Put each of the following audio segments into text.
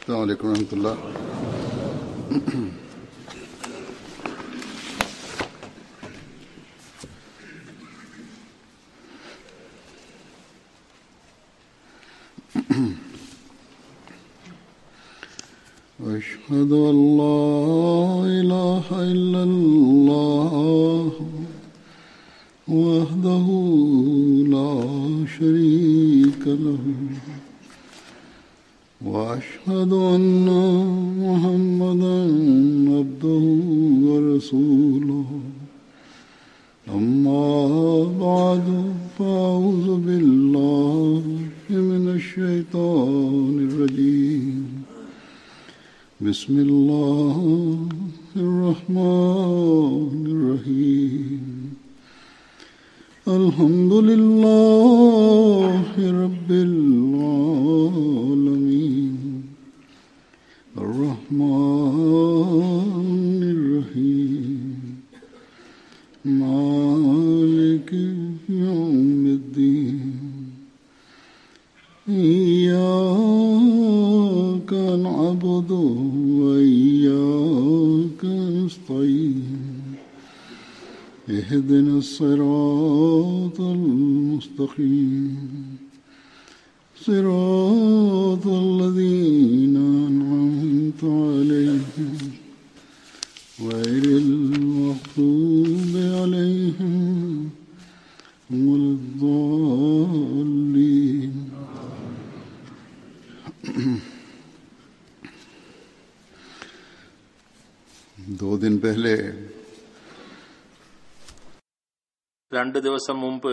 السلام عليكم ورحمة الله أشهد أن لا إله إلا الله وحده لا شريك له وأشهد أن محمدا عبده ورسوله أما بعد فأعوذ بالله من الشيطان الرجيم بسم الله الرحمن الرحيم الحمد لله رب العالمين الرحمن الرحيم مالك يوم الدين إياك نعبد وإياك نستعين اهدنا الصراط المستقيم صراط الذين أنعمت عليهم غير المغضوب عليهم ولا الضالين दो दिन पहले രണ്ട് ദിവസം മുമ്പ്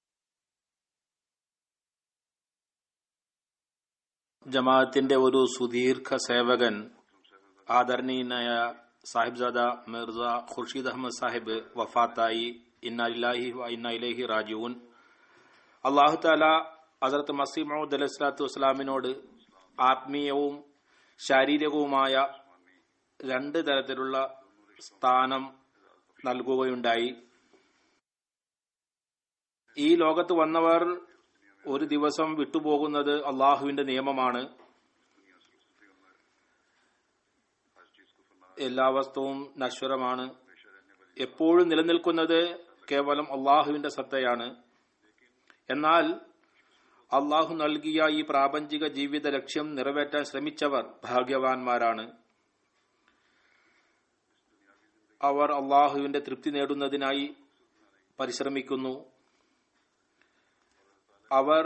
ജമാഅത്തിന്റെ ഒരു സുദീർഘ സേവകൻ ആദരണീയനായ സാഹിബ്സാദ മിർസ ഖുർഷീദ് അഹമ്മദ് സാഹിബ് വഫാത്തായി ഇന്നാലില്ലാഹി വ ഇന്ന ഇലൈഹി റാജിഊൻ അള്ളാഹു താല ഹസരത്ത് മസീമൌദ് അലൈഹി സ്വലാത്തു വസ്സലാമിനോട് ആത്മീയവും ശാരീരികവുമായ രണ്ട് തരത്തിലുള്ള സ്ഥാനം നൽകുകയുണ്ടായി ഈ ലോകത്ത് വന്നവർ ഒരു ദിവസം വിട്ടുപോകുന്നത് അള്ളാഹുവിന്റെ നിയമമാണ് എല്ലാ വസ്തുവും നശ്വരമാണ് എപ്പോഴും നിലനിൽക്കുന്നത് കേവലം അള്ളാഹുവിന്റെ സത്തയാണ് എന്നാൽ അള്ളാഹു നൽകിയ ഈ പ്രാപഞ്ചിക ജീവിത ലക്ഷ്യം നിറവേറ്റാൻ ശ്രമിച്ചവർ ഭാഗ്യവാന്മാരാണ് അവർ അള്ളാഹുവിന്റെ തൃപ്തി നേടുന്നതിനായി പരിശ്രമിക്കുന്നു അവർ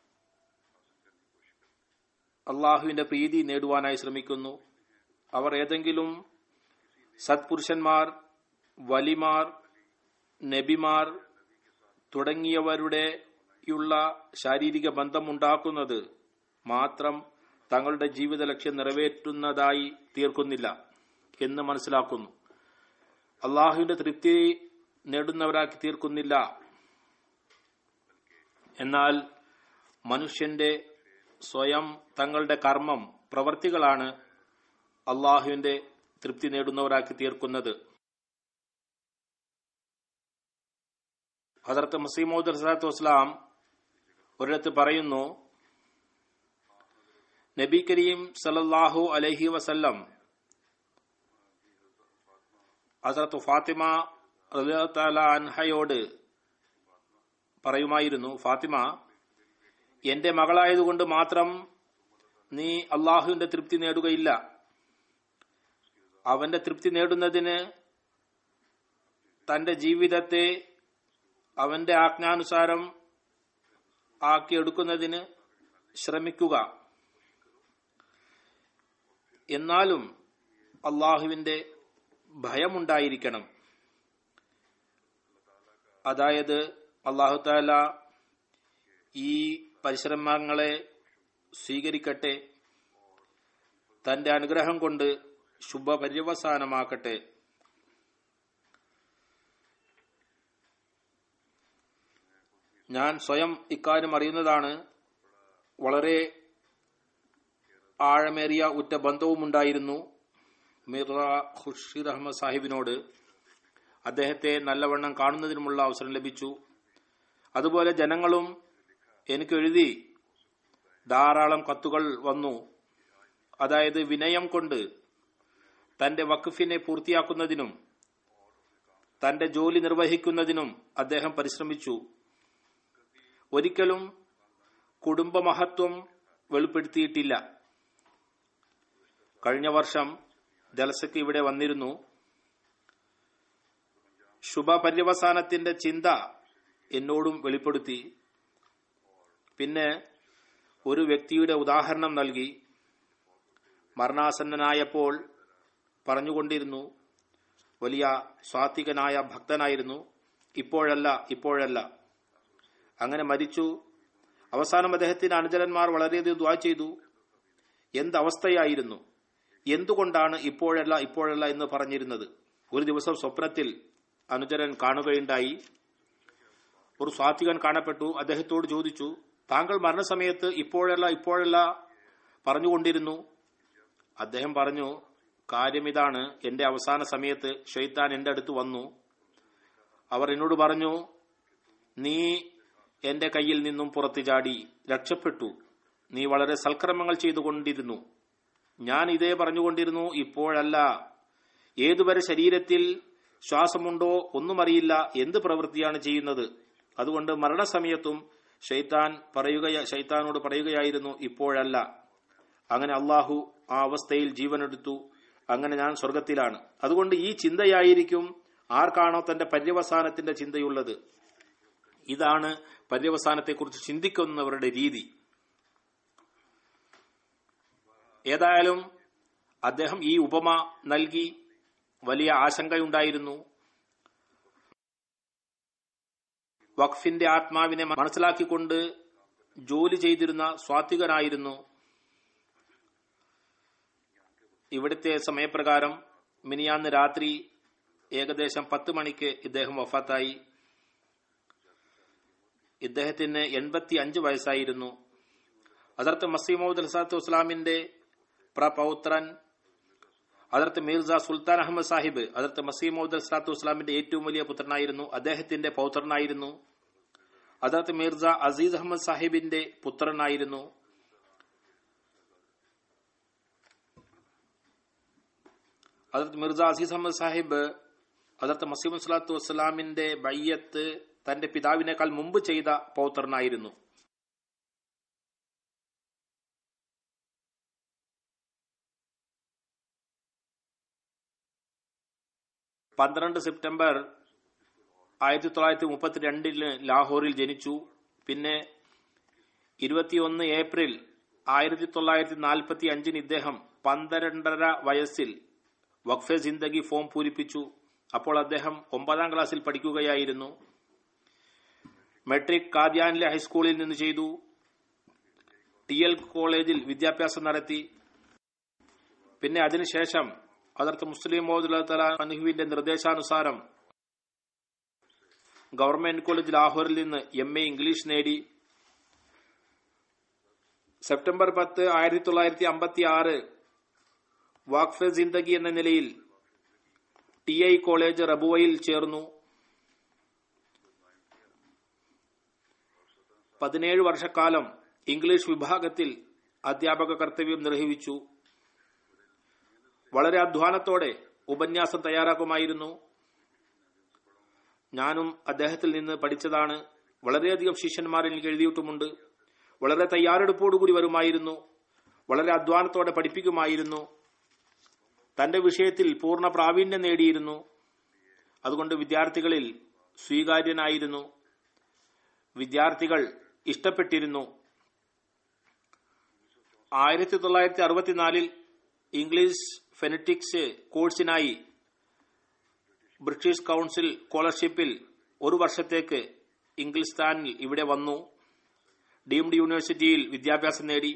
അള്ളാഹുവിന്റെ പ്രീതി നേടുവാനായി ശ്രമിക്കുന്നു അവർ ഏതെങ്കിലും സത്പുരുഷന്മാർ വലിമാർ നബിമാർ തുടങ്ങിയവരുടെയുള്ള ശാരീരിക ബന്ധമുണ്ടാക്കുന്നത് മാത്രം തങ്ങളുടെ ജീവിത ലക്ഷ്യം നിറവേറ്റുന്നതായി തീർക്കുന്നില്ല എന്ന് മനസ്സിലാക്കുന്നു അള്ളാഹുവിന്റെ തൃപ്തി നേടുന്നവരാക്കി തീർക്കുന്നില്ല എന്നാൽ മനുഷ്യന്റെ സ്വയം തങ്ങളുടെ കർമ്മം പ്രവർത്തികളാണ് അള്ളാഹുവിന്റെ തൃപ്തി നേടുന്നവരാക്കി തീർക്കുന്നത് ഹസരത്ത് മസീമോദ് സലാത്തു വസ്ലാം ഒരിടത്ത് പറയുന്നു നബി കരീം സലല്ലാഹു അലഹി വസല്ലം ഹസരത്ത് ഫാത്തിമ റലിയത്താല അൻഹയോട് പറയുമായിരുന്നു ഫാത്തിമ എന്റെ മകളായതുകൊണ്ട് മാത്രം നീ അള്ളാഹുവിന്റെ തൃപ്തി നേടുകയില്ല അവന്റെ തൃപ്തി നേടുന്നതിന് തന്റെ ജീവിതത്തെ അവന്റെ ആജ്ഞാനുസാരം ആക്കിയെടുക്കുന്നതിന് ശ്രമിക്കുക എന്നാലും അള്ളാഹുവിന്റെ ഭയമുണ്ടായിരിക്കണം അതായത് അള്ളാഹു താല ഈ പരിശ്രമങ്ങളെ സ്വീകരിക്കട്ടെ തന്റെ അനുഗ്രഹം കൊണ്ട് ശുഭപര്യവസാനമാക്കട്ടെ ഞാൻ സ്വയം ഇക്കാര്യം അറിയുന്നതാണ് വളരെ ആഴമേറിയ ഉറ്റ ബന്ധവുമുണ്ടായിരുന്നു മിർറ ഖുർഷീദ് അഹമ്മദ് സാഹിബിനോട് അദ്ദേഹത്തെ നല്ലവണ്ണം കാണുന്നതിനുമുള്ള അവസരം ലഭിച്ചു അതുപോലെ ജനങ്ങളും എനിക്ക് എഴുതി ധാരാളം കത്തുകൾ വന്നു അതായത് വിനയം കൊണ്ട് തന്റെ വഖഫിനെ പൂർത്തിയാക്കുന്നതിനും തന്റെ ജോലി നിർവഹിക്കുന്നതിനും അദ്ദേഹം പരിശ്രമിച്ചു ഒരിക്കലും കുടുംബ മഹത്വം വെളിപ്പെടുത്തിയിട്ടില്ല കഴിഞ്ഞ വർഷം ജലസക്ക് ഇവിടെ വന്നിരുന്നു ശുഭപര്യവസാനത്തിന്റെ ചിന്ത എന്നോടും വെളിപ്പെടുത്തി പിന്നെ ഒരു വ്യക്തിയുടെ ഉദാഹരണം നൽകി മരണാസന്നനായപ്പോൾ പറഞ്ഞുകൊണ്ടിരുന്നു വലിയ സ്വാത്വികനായ ഭക്തനായിരുന്നു ഇപ്പോഴല്ല ഇപ്പോഴല്ല അങ്ങനെ മരിച്ചു അവസാനം അദ്ദേഹത്തിന്റെ അനുചരന്മാർ വളരെയധികം ദ്വാ ചെയ്തു എന്തവസ്ഥയായിരുന്നു എന്തുകൊണ്ടാണ് ഇപ്പോഴല്ല ഇപ്പോഴല്ല എന്ന് പറഞ്ഞിരുന്നത് ഒരു ദിവസം സ്വപ്നത്തിൽ അനുചരൻ കാണുകയുണ്ടായി ഒരു സ്വാത്വികൻ കാണപ്പെട്ടു അദ്ദേഹത്തോട് ചോദിച്ചു താങ്കൾ മരണസമയത്ത് ഇപ്പോഴല്ല ഇപ്പോഴല്ല പറഞ്ഞുകൊണ്ടിരുന്നു അദ്ദേഹം പറഞ്ഞു കാര്യം ഇതാണ് എന്റെ അവസാന സമയത്ത് ഷെയ്ത്താൻ എന്റെ അടുത്ത് വന്നു അവർ എന്നോട് പറഞ്ഞു നീ എന്റെ കയ്യിൽ നിന്നും പുറത്തു ചാടി രക്ഷപ്പെട്ടു നീ വളരെ സൽക്രമങ്ങൾ ചെയ്തുകൊണ്ടിരുന്നു ഞാൻ ഇതേ പറഞ്ഞുകൊണ്ടിരുന്നു ഇപ്പോഴല്ല ഏതുവരെ ശരീരത്തിൽ ശ്വാസമുണ്ടോ ഒന്നും അറിയില്ല എന്ത് പ്രവൃത്തിയാണ് ചെയ്യുന്നത് അതുകൊണ്ട് മരണസമയത്തും ഷെയ്ത്താൻ പറയുക ഷെയ്ത്താനോട് പറയുകയായിരുന്നു ഇപ്പോഴല്ല അങ്ങനെ അള്ളാഹു ആ അവസ്ഥയിൽ ജീവനെടുത്തു അങ്ങനെ ഞാൻ സ്വർഗത്തിലാണ് അതുകൊണ്ട് ഈ ചിന്തയായിരിക്കും ആർക്കാണോ തന്റെ പര്യവസാനത്തിന്റെ ചിന്തയുള്ളത് ഇതാണ് പര്യവസാനത്തെക്കുറിച്ച് ചിന്തിക്കുന്നവരുടെ രീതി ഏതായാലും അദ്ദേഹം ഈ ഉപമ നൽകി വലിയ ആശങ്കയുണ്ടായിരുന്നു വഖഫിന്റെ ആത്മാവിനെ മനസ്സിലാക്കിക്കൊണ്ട് ജോലി ചെയ്തിരുന്ന സ്വാത്വികനായിരുന്നു ഇവിടുത്തെ സമയപ്രകാരം മിനിയാന്ന് രാത്രി ഏകദേശം പത്ത് മണിക്ക് ഇദ്ദേഹം വഫാത്തായി ഇദ്ദേഹത്തിന് എൺപത്തി അഞ്ച് വയസ്സായിരുന്നു അതിർത്ത് മസീമൌദ് അൽസാത്തു വസ്ലാമിന്റെ പ്രപൗത്രൻ അതിർത്ത് മീർസ സുൽത്താൻ അഹമ്മദ് സാഹിബ് അതിർത്ത് മസീമൌദ് അൽസാത്തു വസ്ലാമിന്റെ ഏറ്റവും വലിയ പുത്രനായിരുന്നു അദ്ദേഹത്തിന്റെ പൗത്രനായിരുന്നു അതിർത്ത് മീർസ അസീസ് അഹമ്മദ് സാഹിബിന്റെ പുത്രനായിരുന്നു അതിർത്ത് മിർസ അസീസ് അഹമ്മദ് സാഹിബ് അതിർത്ത് മസീം സ്വലാത്തു വസ്സലാമിന്റെ ബയ്യത്ത് തന്റെ പിതാവിനേക്കാൾ മുമ്പ് ചെയ്ത പൗത്രനായിരുന്നു പന്ത്രണ്ട് സെപ്റ്റംബർ ആയിരത്തി തൊള്ളായിരത്തി മുപ്പത്തിരണ്ടിന് ലാഹോറിൽ ജനിച്ചു പിന്നെ ഇരുപത്തിയൊന്ന് ഏപ്രിൽ ആയിരത്തി തൊള്ളായിരത്തി നാൽപ്പത്തി അഞ്ചിന് ഇദ്ദേഹം പന്ത്രണ്ടര വയസ്സിൽ വഖഫെ ജിന്ദഗി ഫോം പൂരിപ്പിച്ചു അപ്പോൾ അദ്ദേഹം ഒമ്പതാം ക്ലാസ്സിൽ പഠിക്കുകയായിരുന്നു മെട്രിക് കാദ്യാനിലെ ഹൈസ്കൂളിൽ നിന്ന് ചെയ്തു ടി എൽ കോളേജിൽ വിദ്യാഭ്യാസം നടത്തി പിന്നെ അതിനുശേഷം അതിർത്ത് മുസ്ലിം മോദുലഹുവിന്റെ നിർദ്ദേശാനുസാരം ഗവൺമെന്റ് കോളേജ് ലാഹോറിൽ നിന്ന് എം എ ഇംഗ്ലീഷ് നേടി സെപ്റ്റംബർ പത്ത് ആയിരത്തി തൊള്ളായിരത്തി അമ്പത്തി ആറ് വാക്ഫെ ജിന്ദഗി എന്ന നിലയിൽ ടി ഐ കോളേജ് റബുവയിൽ ചേർന്നു പതിനേഴ് വർഷക്കാലം ഇംഗ്ലീഷ് വിഭാഗത്തിൽ അധ്യാപക കർത്തവ്യം നിർവഹിച്ചു വളരെ അധ്വാനത്തോടെ ഉപന്യാസം തയ്യാറാക്കുമായിരുന്നു ഞാനും അദ്ദേഹത്തിൽ നിന്ന് പഠിച്ചതാണ് വളരെയധികം ശിഷ്യന്മാർ എനിക്ക് എഴുതിയിട്ടുമുണ്ട് വളരെ തയ്യാറെടുപ്പോടുകൂടി വരുമായിരുന്നു വളരെ അധ്വാനത്തോടെ പഠിപ്പിക്കുമായിരുന്നു തന്റെ വിഷയത്തിൽ പൂർണ്ണ പ്രാവീണ്യം നേടിയിരുന്നു അതുകൊണ്ട് വിദ്യാർത്ഥികളിൽ സ്വീകാര്യനായിരുന്നു വിദ്യാർത്ഥികൾ ഇഷ്ടപ്പെട്ടിരുന്നു ആയിരത്തി തൊള്ളായിരത്തി അറുപത്തിനാലിൽ ഇംഗ്ലീഷ് ഫെനറ്റിക്സ് കോഴ്സിനായി ബ്രിട്ടീഷ് കൌൺസിൽ സ്കോളർഷിപ്പിൽ ഒരു വർഷത്തേക്ക് ഇംഗ്ലീസ്ഥാനിൽ ഇവിടെ വന്നു ഡീംഡ് യൂണിവേഴ്സിറ്റിയിൽ വിദ്യാഭ്യാസം നേടി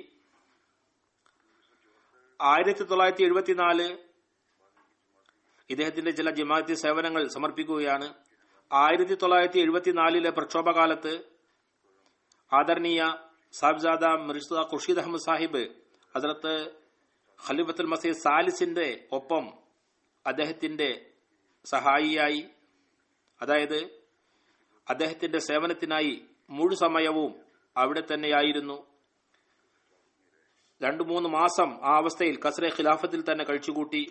ആയിരത്തി തൊള്ളായിരത്തി എഴുപത്തിനാല് ഇദ്ദേഹത്തിന്റെ ചില ജമാഅത്തി സേവനങ്ങൾ സമർപ്പിക്കുകയാണ് ആയിരത്തി തൊള്ളായിരത്തി എഴുപത്തിനാലിലെ പ്രക്ഷോഭകാലത്ത് ആദരണീയ സാബ്ജാദ മിർസ ഖുർഷീദ് അഹമ്മദ് സാഹിബ് അതിലത്ത് ഖലീഫത്തുൽ മസീദ് സാലിസിന്റെ ഒപ്പം അദ്ദേഹത്തിന്റെ സഹായിയായി അതായത് അദ്ദേഹത്തിന്റെ സേവനത്തിനായി മുഴുസമയവും അവിടെ തന്നെയായിരുന്നു രണ്ടു മൂന്ന് മാസം ആ അവസ്ഥയിൽ കസറെ ഖിലാഫത്തിൽ തന്നെ കഴിച്ചുകൂട്ടി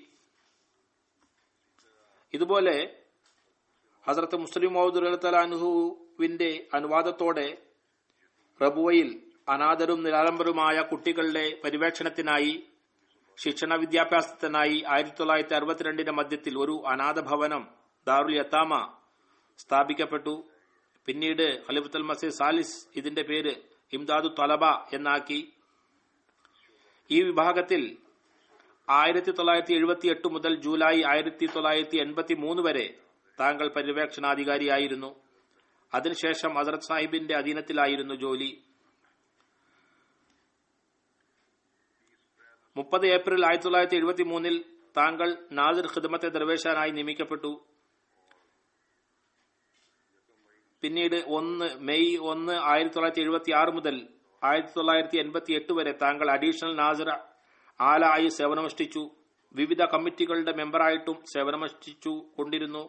ഇതുപോലെ ഹസരത്ത് മുസ്ലിം മൗദുലത്തലാൻഹുവിന്റെ അനുവാദത്തോടെ റബുവയിൽ അനാഥരും നിരാലംബരുമായ കുട്ടികളുടെ പരിവേക്ഷണത്തിനായി ശിക്ഷണ വിദ്യാഭ്യാസത്തിനായി ആയിരത്തി തൊള്ളായിരത്തി അറുപത്തിരണ്ടിന്റെ മധ്യത്തിൽ ഒരു അനാഥ ഭവനം ദാറുൽ യത്താമ സ്ഥാപിക്കപ്പെട്ടു പിന്നീട് ഖലിഫത്തുൽ മസീദ് സാലിസ് ഇതിന്റെ പേര് ഇംദാദു തലബ എന്നാക്കി ഈ വിഭാഗത്തിൽ ആയിരത്തി തൊള്ളായിരത്തി എഴുപത്തി എട്ട് മുതൽ ജൂലൈ ആയിരത്തി തൊള്ളായിരത്തി എൺപത്തി മൂന്ന് വരെ താങ്കൾ പര്യവേക്ഷണാധികാരിയായിരുന്നു അതിനുശേഷം ഹസരത് സാഹിബിന്റെ അധീനത്തിലായിരുന്നു ജോലി മുപ്പത് ഏപ്രിൽ ആയിരത്തി തൊള്ളായിരത്തി എഴുപത്തി മൂന്നിൽ താങ്കൾ നാദിർ ഖിദ്മത്തെ ദർവേഷാനായി നിയമിക്കപ്പെട്ടു പിന്നീട് ഒന്ന് മെയ് ഒന്ന് ആയിരത്തി തൊള്ളായിരത്തി എഴുപത്തി ആറ് മുതൽ ആയിരത്തി തൊള്ളായിരത്തി എൺപത്തി എട്ട് വരെ താങ്കൾ അഡീഷണൽ നാസിർ ആല ആയി സേവനമനുഷ്ഠിച്ചു വിവിധ കമ്മിറ്റികളുടെ മെമ്പറായിട്ടും സേവനമനുഷ്ഠിച്ചു കൊണ്ടിരുന്നു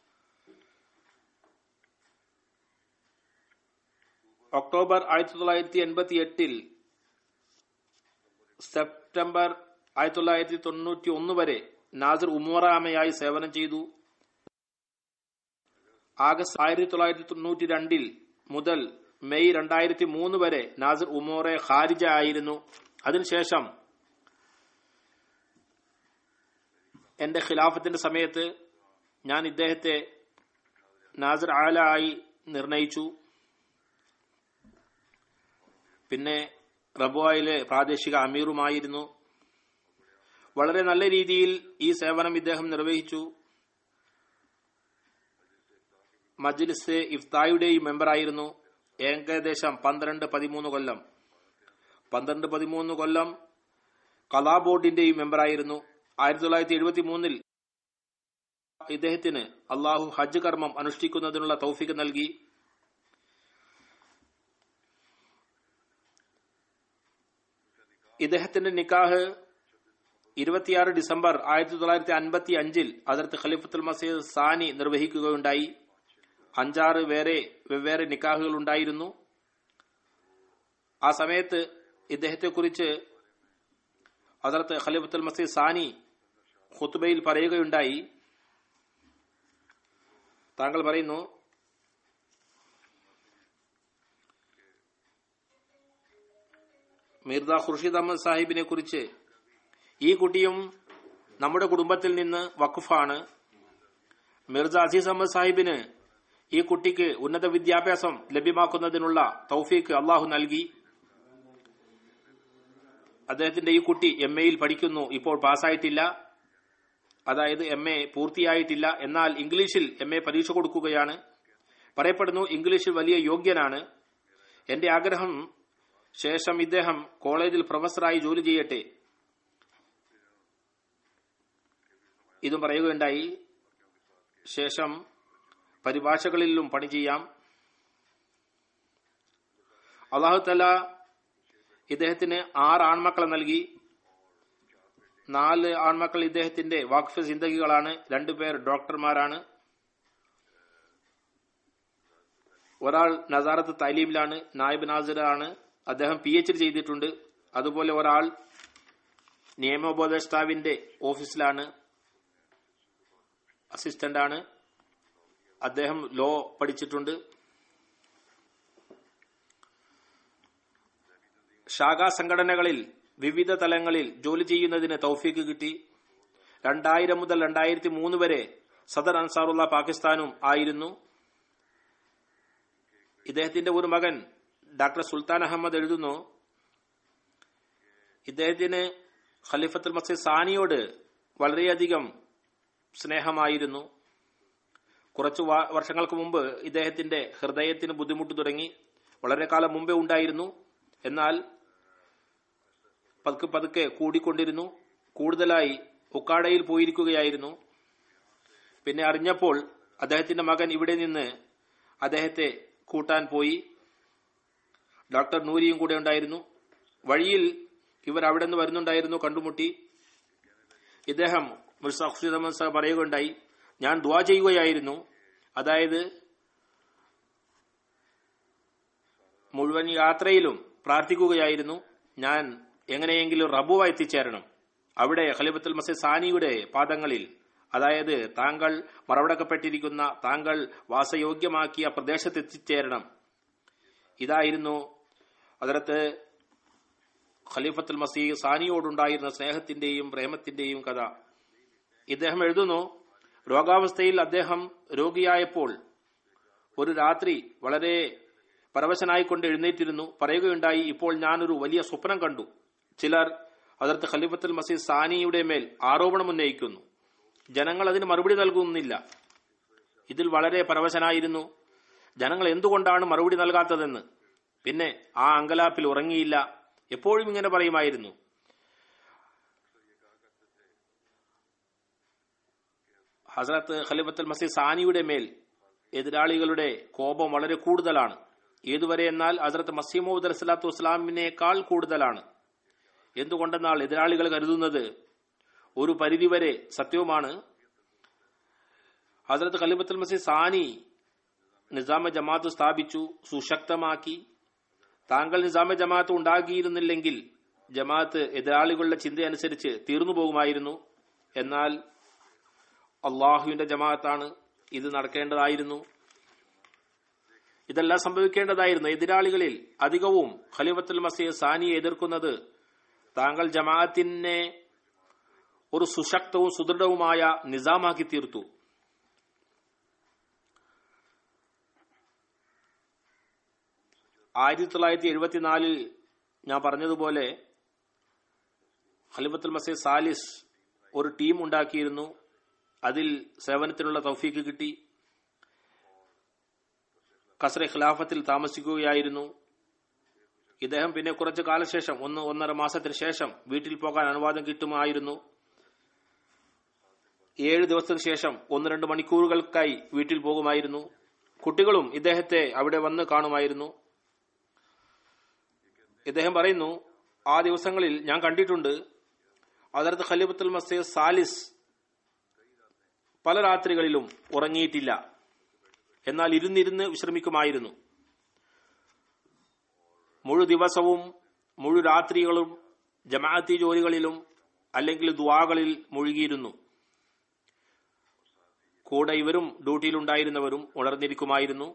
ഒക്ടോബർ ആയിരത്തി തൊള്ളായിരത്തി എൺപത്തി എട്ടിൽ സെപ്റ്റംബർ ആയിരത്തി തൊള്ളായിരത്തി തൊണ്ണൂറ്റി ഒന്ന് വരെ നാസിർ ഉമ്മറാമയായി സേവനം ചെയ്തു ആഗസ്റ്റ് ആയിരത്തി തൊള്ളായിരത്തി തൊണ്ണൂറ്റി രണ്ടിൽ മുതൽ മെയ് രണ്ടായിരത്തി മൂന്ന് വരെ നാസിർ ഉമോറെ ഖാരിജ ആയിരുന്നു അതിനുശേഷം എന്റെ ഖിലാഫത്തിന്റെ സമയത്ത് ഞാൻ ഇദ്ദേഹത്തെ നാസിർ ആല ആയി നിർണയിച്ചു പിന്നെ റബുവായിലെ പ്രാദേശിക അമീറുമായിരുന്നു വളരെ നല്ല രീതിയിൽ ഈ സേവനം ഇദ്ദേഹം നിർവഹിച്ചു മജ്ലിസ് ഇഫ്തായുടെയും മെമ്പറായിരുന്നു ഏകദേശം പന്ത്രണ്ട് പതിമൂന്ന് കൊല്ലം പന്ത്രണ്ട് പതിമൂന്ന് കൊല്ലം കലാ ബോർഡിന്റെയും മെമ്പറായിരുന്നു ആയിരത്തി തൊള്ളായിരത്തി എഴുപത്തി മൂന്നിൽ ഇദ്ദേഹത്തിന് അള്ളാഹു ഹജ്ജ് കർമ്മം അനുഷ്ഠിക്കുന്നതിനുള്ള തൗഫിക്ക് നൽകി ഇദ്ദേഹത്തിന്റെ നിക്കാഹ് ഇരുപത്തിയാറ് ഡിസംബർ ആയിരത്തി തൊള്ളായിരത്തി അൻപത്തി അഞ്ചിൽ അതിർത്ത് ഖലീഫത്തുൽ മസീദ് സാനി നിർവഹിക്കുകയുണ്ടായി അഞ്ചാറ് വേറെ വെവ്വേറെ നിക്കാഹുകൾ ഉണ്ടായിരുന്നു ആ സമയത്ത് ഇദ്ദേഹത്തെക്കുറിച്ച് അതിർത്ത് ഖലീഫത്തുൽ മസീദ് സാനി ഖുത്തുബയിൽ പറയുകയുണ്ടായി താങ്കൾ പറയുന്നു മിർദ ഖുർഷിദ് അഹമ്മദ് സാഹിബിനെ കുറിച്ച് ഈ കുട്ടിയും നമ്മുടെ കുടുംബത്തിൽ നിന്ന് വഖഫാണ് മിർജ അസീസ് അഹമ്മദ് സാഹിബിന് ഈ കുട്ടിക്ക് ഉന്നത വിദ്യാഭ്യാസം ലഭ്യമാക്കുന്നതിനുള്ള തൗഫീക്ക് അള്ളാഹു നൽകി അദ്ദേഹത്തിന്റെ ഈ കുട്ടി എം എയിൽ പഠിക്കുന്നു ഇപ്പോൾ പാസ്സായിട്ടില്ല അതായത് എം എ പൂർത്തിയായിട്ടില്ല എന്നാൽ ഇംഗ്ലീഷിൽ എം എ പരീക്ഷ കൊടുക്കുകയാണ് പറയപ്പെടുന്നു ഇംഗ്ലീഷിൽ വലിയ യോഗ്യനാണ് എന്റെ ആഗ്രഹം ശേഷം ഇദ്ദേഹം കോളേജിൽ പ്രൊഫസറായി ജോലി ചെയ്യട്ടെ ഇതും പറയുകയുണ്ടായി ശേഷം പരിഭാഷകളിലും പണി ചെയ്യാം അള്ളാഹുത്തല ഇദ്ദേഹത്തിന് ആറ് ആൺമക്കളെ നൽകി നാല് ആൺമക്കൾ ഇദ്ദേഹത്തിന്റെ വാക്ഫ് ചിന്തകികളാണ് രണ്ടുപേർ ഡോക്ടർമാരാണ് ഒരാൾ നസാറത്ത് തലീമിലാണ് നായിബ് നാസിറാണ് അദ്ദേഹം പി എച്ച് ഡി ചെയ്തിട്ടുണ്ട് അതുപോലെ ഒരാൾ നിയമോപദേഷ്ടാവിന്റെ ഓഫീസിലാണ് അസിസ്റ്റന്റ് ആണ് അദ്ദേഹം ലോ പഠിച്ചിട്ടുണ്ട് ശാഖാ സംഘടനകളിൽ വിവിധ തലങ്ങളിൽ ജോലി ചെയ്യുന്നതിന് തൗഫീക്ക് കിട്ടി രണ്ടായിരം മുതൽ രണ്ടായിരത്തി മൂന്ന് വരെ സദർ അൻസാറുള്ള പാകിസ്ഥാനും ആയിരുന്നു ഇദ്ദേഹത്തിന്റെ ഒരു മകൻ ഡോക്ടർ സുൽത്താൻ അഹമ്മദ് എഴുതുന്നു ഇദ്ദേഹത്തിന് ഖലീഫത്തുൽ മസീദ് സാനിയോട് വളരെയധികം സ്നേഹമായിരുന്നു കുറച്ചു വർഷങ്ങൾക്ക് മുമ്പ് ഇദ്ദേഹത്തിന്റെ ഹൃദയത്തിന് ബുദ്ധിമുട്ട് തുടങ്ങി വളരെ കാലം മുമ്പേ ഉണ്ടായിരുന്നു എന്നാൽ പതുക്കെ പതുക്കെ കൂടിക്കൊണ്ടിരുന്നു കൂടുതലായി ഉക്കാടയിൽ പോയിരിക്കുകയായിരുന്നു പിന്നെ അറിഞ്ഞപ്പോൾ അദ്ദേഹത്തിന്റെ മകൻ ഇവിടെ നിന്ന് അദ്ദേഹത്തെ കൂട്ടാൻ പോയി ഡോക്ടർ നൂരിയും കൂടെ ഉണ്ടായിരുന്നു വഴിയിൽ ഇവർ അവിടെ നിന്ന് വരുന്നുണ്ടായിരുന്നു കണ്ടുമുട്ടി ഇദ്ദേഹം മുർസാഖുഷിദ് പറയുകയുണ്ടായി ഞാൻ ദ്വാ ചെയ്യുകയായിരുന്നു അതായത് മുഴുവൻ യാത്രയിലും പ്രാർത്ഥിക്കുകയായിരുന്നു ഞാൻ എങ്ങനെയെങ്കിലും റബുവ എത്തിച്ചേരണം അവിടെ ഖലീഫത്തുൽ മസീദ് സാനിയുടെ പാദങ്ങളിൽ അതായത് താങ്കൾ മറവടക്കപ്പെട്ടിരിക്കുന്ന താങ്കൾ വാസയോഗ്യമാക്കിയ പ്രദേശത്ത് എത്തിച്ചേരണം ഇതായിരുന്നു അതിലത്ത് ഖലീഫത്തുൽ മസീഹ് സാനിയോടുണ്ടായിരുന്ന സ്നേഹത്തിന്റെയും പ്രേമത്തിന്റെയും കഥ ഇദ്ദേഹം എഴുതുന്നു രോഗാവസ്ഥയിൽ അദ്ദേഹം രോഗിയായപ്പോൾ ഒരു രാത്രി വളരെ പരവശനായിക്കൊണ്ട് എഴുന്നേറ്റിരുന്നു പറയുകയുണ്ടായി ഇപ്പോൾ ഞാനൊരു വലിയ സ്വപ്നം കണ്ടു ചിലർ അതിർത്ത് ഖലീഫത്തുൽ മസീദ് സാനിയുടെ മേൽ ആരോപണം ഉന്നയിക്കുന്നു ജനങ്ങൾ അതിന് മറുപടി നൽകുന്നില്ല ഇതിൽ വളരെ പരവശനായിരുന്നു ജനങ്ങൾ എന്തുകൊണ്ടാണ് മറുപടി നൽകാത്തതെന്ന് പിന്നെ ആ അങ്കലാപ്പിൽ ഉറങ്ങിയില്ല എപ്പോഴും ഇങ്ങനെ പറയുമായിരുന്നു ഹസരത്ത് ഖലീഫത്തുൽ മസീദ് സാനിയുടെ മേൽ എതിരാളികളുടെ കോപം വളരെ കൂടുതലാണ് ഏതുവരെ എന്നാൽ ഹസരത്ത് മസീമൂദ് അലസ്ലാത്തു വസ്സലാമിനേക്കാൾ കൂടുതലാണ് എന്തുകൊണ്ടെന്നാൽ എതിരാളികൾ കരുതുന്നത് ഒരു പരിധിവരെ സത്യവുമാണ് ഹസരത്ത് ഖലീഫത്തുൽ മസീദ് സാനി നിസാമ ജമാഅത്ത് സ്ഥാപിച്ചു സുശക്തമാക്കി താങ്കൾ നിസാമ ജമാഅത്ത് ഉണ്ടാക്കിയിരുന്നില്ലെങ്കിൽ ജമാഅത്ത് എതിരാളികളുടെ ചിന്തയനുസരിച്ച് തീർന്നു പോകുമായിരുന്നു എന്നാൽ അള്ളാഹുവിന്റെ ജമാഅത്താണ് ഇത് നടക്കേണ്ടതായിരുന്നു ഇതെല്ലാം സംഭവിക്കേണ്ടതായിരുന്നു എതിരാളികളിൽ അധികവും ഖലീഫത്തുൽ മസീദ് സാനിയെ എതിർക്കുന്നത് താങ്കൾ ജമാഅത്തിനെ ഒരു സുശക്തവും സുദൃഢവുമായ നിസാമാക്കി തീർത്തു ആയിരത്തി തൊള്ളായിരത്തി എഴുപത്തിനാലിൽ ഞാൻ പറഞ്ഞതുപോലെ ഖലിഫത്തുൽ മസീദ് സാലിസ് ഒരു ടീം ഉണ്ടാക്കിയിരുന്നു അതിൽ സേവനത്തിനുള്ള തൗഫീക്ക് കിട്ടി കസറെ ഖിലാഫത്തിൽ താമസിക്കുകയായിരുന്നു ഇദ്ദേഹം പിന്നെ കുറച്ചു കാലശേഷം ഒന്ന് ഒന്നര മാസത്തിന് ശേഷം വീട്ടിൽ പോകാൻ അനുവാദം കിട്ടുമായിരുന്നു ഏഴ് ദിവസത്തിന് ശേഷം ഒന്ന് രണ്ട് മണിക്കൂറുകൾക്കായി വീട്ടിൽ പോകുമായിരുന്നു കുട്ടികളും ഇദ്ദേഹത്തെ അവിടെ വന്ന് കാണുമായിരുന്നു ഇദ്ദേഹം പറയുന്നു ആ ദിവസങ്ങളിൽ ഞാൻ കണ്ടിട്ടുണ്ട് അതിർത്ത് ഖലീഫത്തുൽ മസീദ് സാലിസ് പല രാത്രികളിലും ഉറങ്ങിയിട്ടില്ല എന്നാൽ ഇരുന്നിരുന്ന് വിശ്രമിക്കുമായിരുന്നു മുഴു ദിവസവും മുഴു രാത്രികളും ജമാഅത്തി ജോലികളിലും അല്ലെങ്കിൽ ദ്വാകളിൽ മുഴുകിയിരുന്നു കൂടെ ഇവരും ഡ്യൂട്ടിയിലുണ്ടായിരുന്നവരും ഉണർന്നിരിക്കുമായിരുന്നു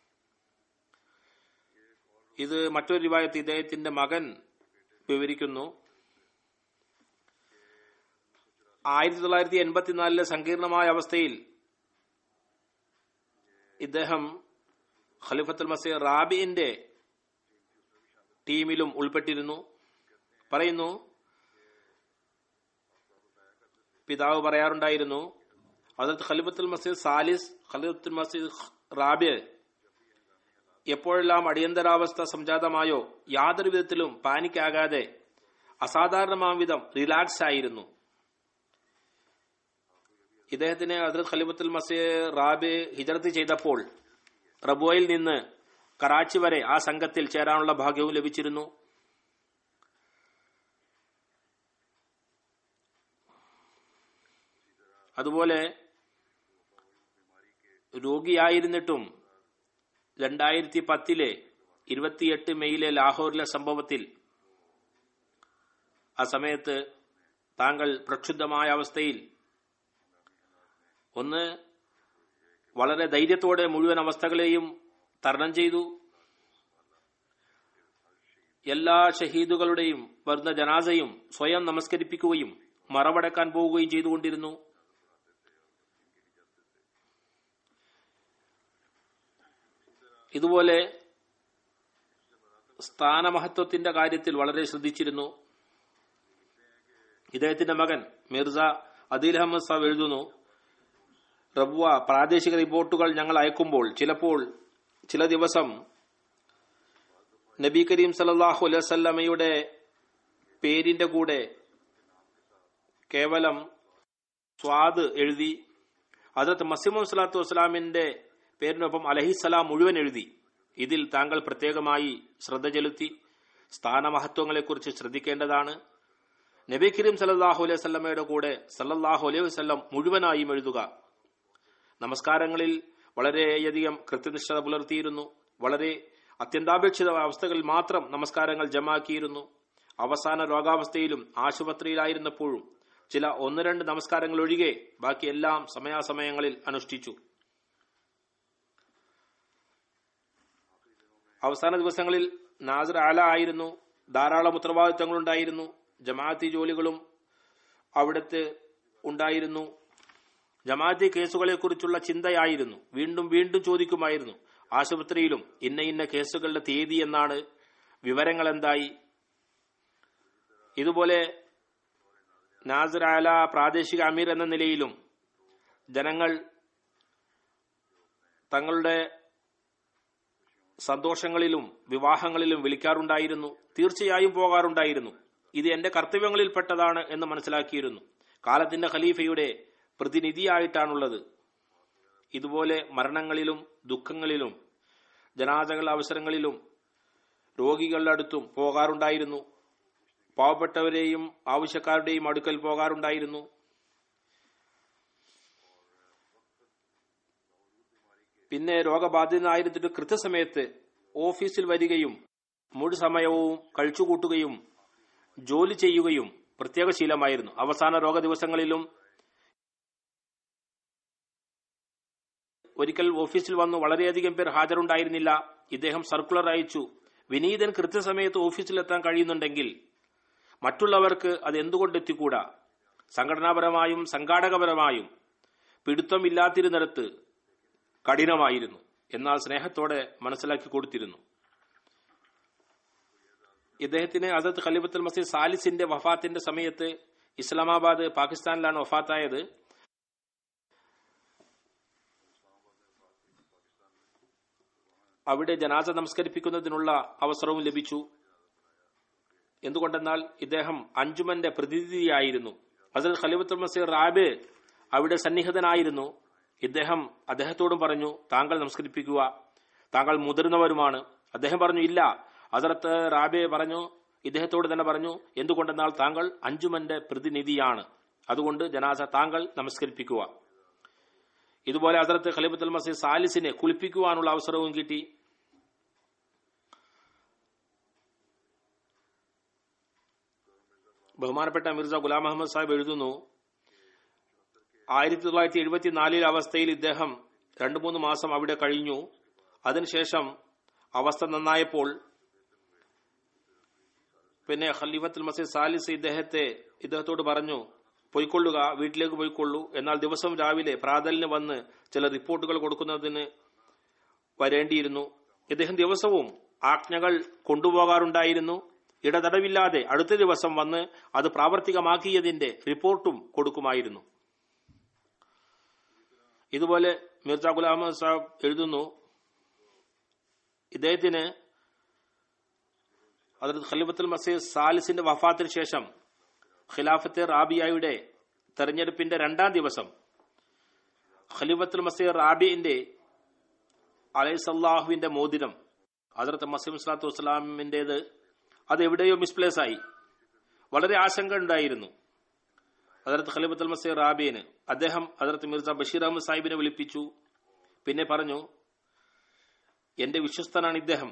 ഇത് മറ്റൊരു രൂപായത്ത് ഇദ്ദേഹത്തിന്റെ മകൻ വിവരിക്കുന്നു ആയിരത്തി തൊള്ളായിരത്തി എൺപത്തിനാലിലെ സങ്കീർണമായ അവസ്ഥയിൽ ഇദ്ദേഹം ഖലിഫത്തുൽ മസീർ റാബിന്റെ ടീമിലും ഉൾപ്പെട്ടിരുന്നു പറയുന്നു പിതാവ് പറയാറുണ്ടായിരുന്നു അതത് ഖലിഫത്തുൽ മസീദ് സാലിസ് ഖലിഫത്തുൽ മസീദ് റാബിയ എപ്പോഴെല്ലാം അടിയന്തരാവസ്ഥ സംജാതമായോ യാതൊരു വിധത്തിലും പാനിക്കാകാതെ അസാധാരണമാം വിധം റിലാക്സ് ആയിരുന്നു ഇദ്ദേഹത്തിന് ഹസ്രത് ഖലിഫത്തുൽ മസീ റാബി ഹിജറത്ത് ചെയ്തപ്പോൾ റബോയിൽ നിന്ന് കറാച്ചി വരെ ആ സംഘത്തിൽ ചേരാനുള്ള ഭാഗ്യവും ലഭിച്ചിരുന്നു അതുപോലെ രോഗിയായിരുന്നിട്ടും രണ്ടായിരത്തി പത്തിലെ ഇരുപത്തിയെട്ട് മെയ്യിലെ ലാഹോറിലെ സംഭവത്തിൽ ആ സമയത്ത് താങ്കൾ പ്രക്ഷുബ്ധമായ അവസ്ഥയിൽ ഒന്ന് വളരെ ധൈര്യത്തോടെ മുഴുവൻ അവസ്ഥകളെയും തരണം ചെയ്തു എല്ലാ ഷഹീദുകളുടെയും വരുന്ന ജനാസയും സ്വയം നമസ്കരിപ്പിക്കുകയും മറവടക്കാൻ പോവുകയും ചെയ്തുകൊണ്ടിരുന്നു ഇതുപോലെ സ്ഥാനമഹത്വത്തിന്റെ കാര്യത്തിൽ വളരെ ശ്രദ്ധിച്ചിരുന്നു ഇദ്ദേഹത്തിന്റെ മകൻ മിർസ അദീൽ അഹമ്മദ് സാബ് എഴുതുന്നു റബ്വ പ്രാദേശിക റിപ്പോർട്ടുകൾ ഞങ്ങൾ അയക്കുമ്പോൾ ചിലപ്പോൾ ചില ദിവസം നബി കരീം സല്ലാഹു അലൈവല്ലമയുടെ പേരിന്റെ കൂടെ കേവലം സ്വാദ് എഴുതി അതിർത്ത് മസീമു സ്വലാത്തു വസ്സലാമിന്റെ പേരിനൊപ്പം അലഹിസലാം മുഴുവൻ എഴുതി ഇതിൽ താങ്കൾ പ്രത്യേകമായി ശ്രദ്ധ ചെലുത്തി സ്ഥാനമഹത്വങ്ങളെക്കുറിച്ച് ശ്രദ്ധിക്കേണ്ടതാണ് നബി കരീം സല്ലാഹു അലൈഹി സ്വല്ലമയുടെ കൂടെ സല്ലല്ലാഹു അലൈഹി വസ്ലം മുഴുവനായും എഴുതുക നമസ്കാരങ്ങളിൽ വളരെയധികം കൃത്യനിഷ്ഠത പുലർത്തിയിരുന്നു വളരെ അത്യന്താപേക്ഷിത അവസ്ഥകളിൽ മാത്രം നമസ്കാരങ്ങൾ ജമാക്കിയിരുന്നു അവസാന രോഗാവസ്ഥയിലും ആശുപത്രിയിലായിരുന്നപ്പോഴും ചില ഒന്ന് രണ്ട് നമസ്കാരങ്ങൾ ഒഴികെ ബാക്കി എല്ലാം സമയാസമയങ്ങളിൽ അനുഷ്ഠിച്ചു അവസാന ദിവസങ്ങളിൽ നാസർ ആല ആയിരുന്നു ധാരാളം ഉത്തരവാദിത്തങ്ങളുണ്ടായിരുന്നു ജമാഅത്തി ജോലികളും അവിടുത്തെ ഉണ്ടായിരുന്നു ജമാഅത്തി കേസുകളെക്കുറിച്ചുള്ള ചിന്തയായിരുന്നു വീണ്ടും വീണ്ടും ചോദിക്കുമായിരുന്നു ആശുപത്രിയിലും ഇന്ന ഇന്ന കേസുകളുടെ തീയതി എന്നാണ് വിവരങ്ങൾ എന്തായി ഇതുപോലെ നാസർ ആല പ്രാദേശിക അമീർ എന്ന നിലയിലും ജനങ്ങൾ തങ്ങളുടെ സന്തോഷങ്ങളിലും വിവാഹങ്ങളിലും വിളിക്കാറുണ്ടായിരുന്നു തീർച്ചയായും പോകാറുണ്ടായിരുന്നു ഇത് എന്റെ കർത്തവ്യങ്ങളിൽപ്പെട്ടതാണ് എന്ന് മനസ്സിലാക്കിയിരുന്നു കാലത്തിന്റെ ഖലീഫയുടെ പ്രതിനിധിയായിട്ടാണുള്ളത് ഇതുപോലെ മരണങ്ങളിലും ദുഃഖങ്ങളിലും ജനാസകൾ അവസരങ്ങളിലും രോഗികളുടെ അടുത്തും പോകാറുണ്ടായിരുന്നു പാവപ്പെട്ടവരെയും ആവശ്യക്കാരുടെയും അടുക്കൽ പോകാറുണ്ടായിരുന്നു പിന്നെ രോഗബാധിതനായിരുന്നിട്ട് കൃത്യസമയത്ത് ഓഫീസിൽ വരികയും മുഴു സമയവും കഴിച്ചുകൂട്ടുകയും ജോലി ചെയ്യുകയും പ്രത്യേക ശീലമായിരുന്നു അവസാന രോഗ ദിവസങ്ങളിലും ഒരിക്കൽ ഓഫീസിൽ വന്നു വളരെയധികം പേർ ഹാജരുണ്ടായിരുന്നില്ല ഇദ്ദേഹം സർക്കുലർ അയച്ചു വിനീതൻ കൃത്യസമയത്ത് ഓഫീസിലെത്താൻ കഴിയുന്നുണ്ടെങ്കിൽ മറ്റുള്ളവർക്ക് അത് എന്തുകൊണ്ട് എത്തിക്കൂടാ സംഘടനാപരമായും സംഘാടകപരമായും പിടുത്തമില്ലാത്തിരുന്നിടത്ത് കഠിനമായിരുന്നു എന്നാൽ സ്നേഹത്തോടെ മനസ്സിലാക്കി കൊടുത്തിരുന്നു ഇദ്ദേഹത്തിന് അസദ് ഖലീഫത്തുൽ മസീദ് സാലിസിന്റെ വഫാത്തിന്റെ സമയത്ത് ഇസ്ലാമാബാദ് പാകിസ്ഥാനിലാണ് വഫാത്തായത് അവിടെ ജനാസ നമസ്കരിപ്പിക്കുന്നതിനുള്ള അവസരവും ലഭിച്ചു എന്തുകൊണ്ടെന്നാൽ ഇദ്ദേഹം അഞ്ചുമന്റെ പ്രതിനിധിയായിരുന്നു ഹസരത് ഖലീഫത്തുൽ മസീർ റാബ് അവിടെ സന്നിഹിതനായിരുന്നു ഇദ്ദേഹം അദ്ദേഹത്തോടും പറഞ്ഞു താങ്കൾ നമസ്കരിപ്പിക്കുക താങ്കൾ മുതിർന്നവരുമാണ് അദ്ദേഹം പറഞ്ഞു ഇല്ല ഹസരത്ത് റാബെ പറഞ്ഞു ഇദ്ദേഹത്തോട് തന്നെ പറഞ്ഞു എന്തുകൊണ്ടെന്നാൽ താങ്കൾ അഞ്ചുമന്റെ പ്രതിനിധിയാണ് അതുകൊണ്ട് ജനാസ താങ്കൾ നമസ്കരിപ്പിക്കുക ഇതുപോലെ ഹസരത്ത് ഖലീഫത്തുൽ മസീദ് സാലിസിനെ കുളിപ്പിക്കുവാനുള്ള അവസരവും കിട്ടി ബഹുമാനപ്പെട്ട മിർസ ഗുലാം അഹമ്മദ് സാഹിബ് എഴുതുന്നു ആയിരത്തി തൊള്ളായിരത്തി എഴുപത്തിനാലിലെ അവസ്ഥയിൽ ഇദ്ദേഹം രണ്ടു മൂന്ന് മാസം അവിടെ കഴിഞ്ഞു അതിനുശേഷം അവസ്ഥ നന്നായപ്പോൾ പിന്നെ ഖലീഫത്തുൽ മസീദ് സാലിസ് ഇദ്ദേഹത്തെ ഇദ്ദേഹത്തോട് പറഞ്ഞു പോയിക്കൊള്ളുക വീട്ടിലേക്ക് പോയിക്കൊള്ളൂ എന്നാൽ ദിവസം രാവിലെ പ്രാതലിന് വന്ന് ചില റിപ്പോർട്ടുകൾ കൊടുക്കുന്നതിന് വരേണ്ടിയിരുന്നു ഇദ്ദേഹം ദിവസവും ആജ്ഞകൾ കൊണ്ടുപോകാറുണ്ടായിരുന്നു ഇടതടവില്ലാതെ അടുത്ത ദിവസം വന്ന് അത് പ്രാവർത്തികമാക്കിയതിന്റെ റിപ്പോർട്ടും കൊടുക്കുമായിരുന്നു ഇതുപോലെ മിർജ ഗുലാം സാഹിബ് എഴുതുന്നു ഇദ്ദേഹത്തിന് ഹജറത് ഖലീഫത്തുൽ മസീദ് സാലിസിന്റെ വഫാത്തിന് ശേഷം ഖിലാഫത്തെ റാബിയായുടെ തെരഞ്ഞെടുപ്പിന്റെ രണ്ടാം ദിവസം ഖലീഫത്തുൽ മസീദ് റാബിന്റെ അലൈസല്ലാഹുവിന്റെ മോതിരം ഹജറത്ത് മസീം സ്വലാത്തു വസ്സലാമിന്റേത് അത് എവിടെയോ മിസ്പ്ലേസ് ആയി വളരെ ആശങ്ക ഉണ്ടായിരുന്നു ഹജറത്ത് ഖലീഫത്തുൽ മസീദ് റാബിന് അദ്ദേഹം ഹജറത്ത് മിർസ ബഷീർ അഹമ്മദ് സാഹിബിനെ വിളിപ്പിച്ചു പിന്നെ പറഞ്ഞു എന്റെ വിശ്വസ്തനാണ് ഇദ്ദേഹം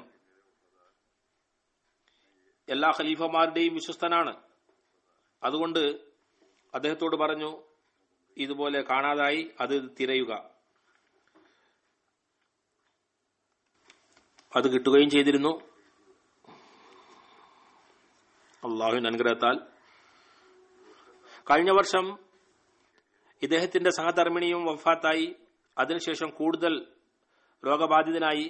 എല്ലാ ഖലീഫമാരുടെയും വിശ്വസ്തനാണ് അതുകൊണ്ട് അദ്ദേഹത്തോട് പറഞ്ഞു ഇതുപോലെ കാണാതായി അത് തിരയുക അത് കിട്ടുകയും ചെയ്തിരുന്നു അള്ളാഹുവിന്റെ അനുഗ്രഹത്താൽ കഴിഞ്ഞ വർഷം ഇദ്ദേഹത്തിന്റെ സഹധർമ്മിണിയും വഫാത്തായി അതിനുശേഷം കൂടുതൽ രോഗബാധിതനായി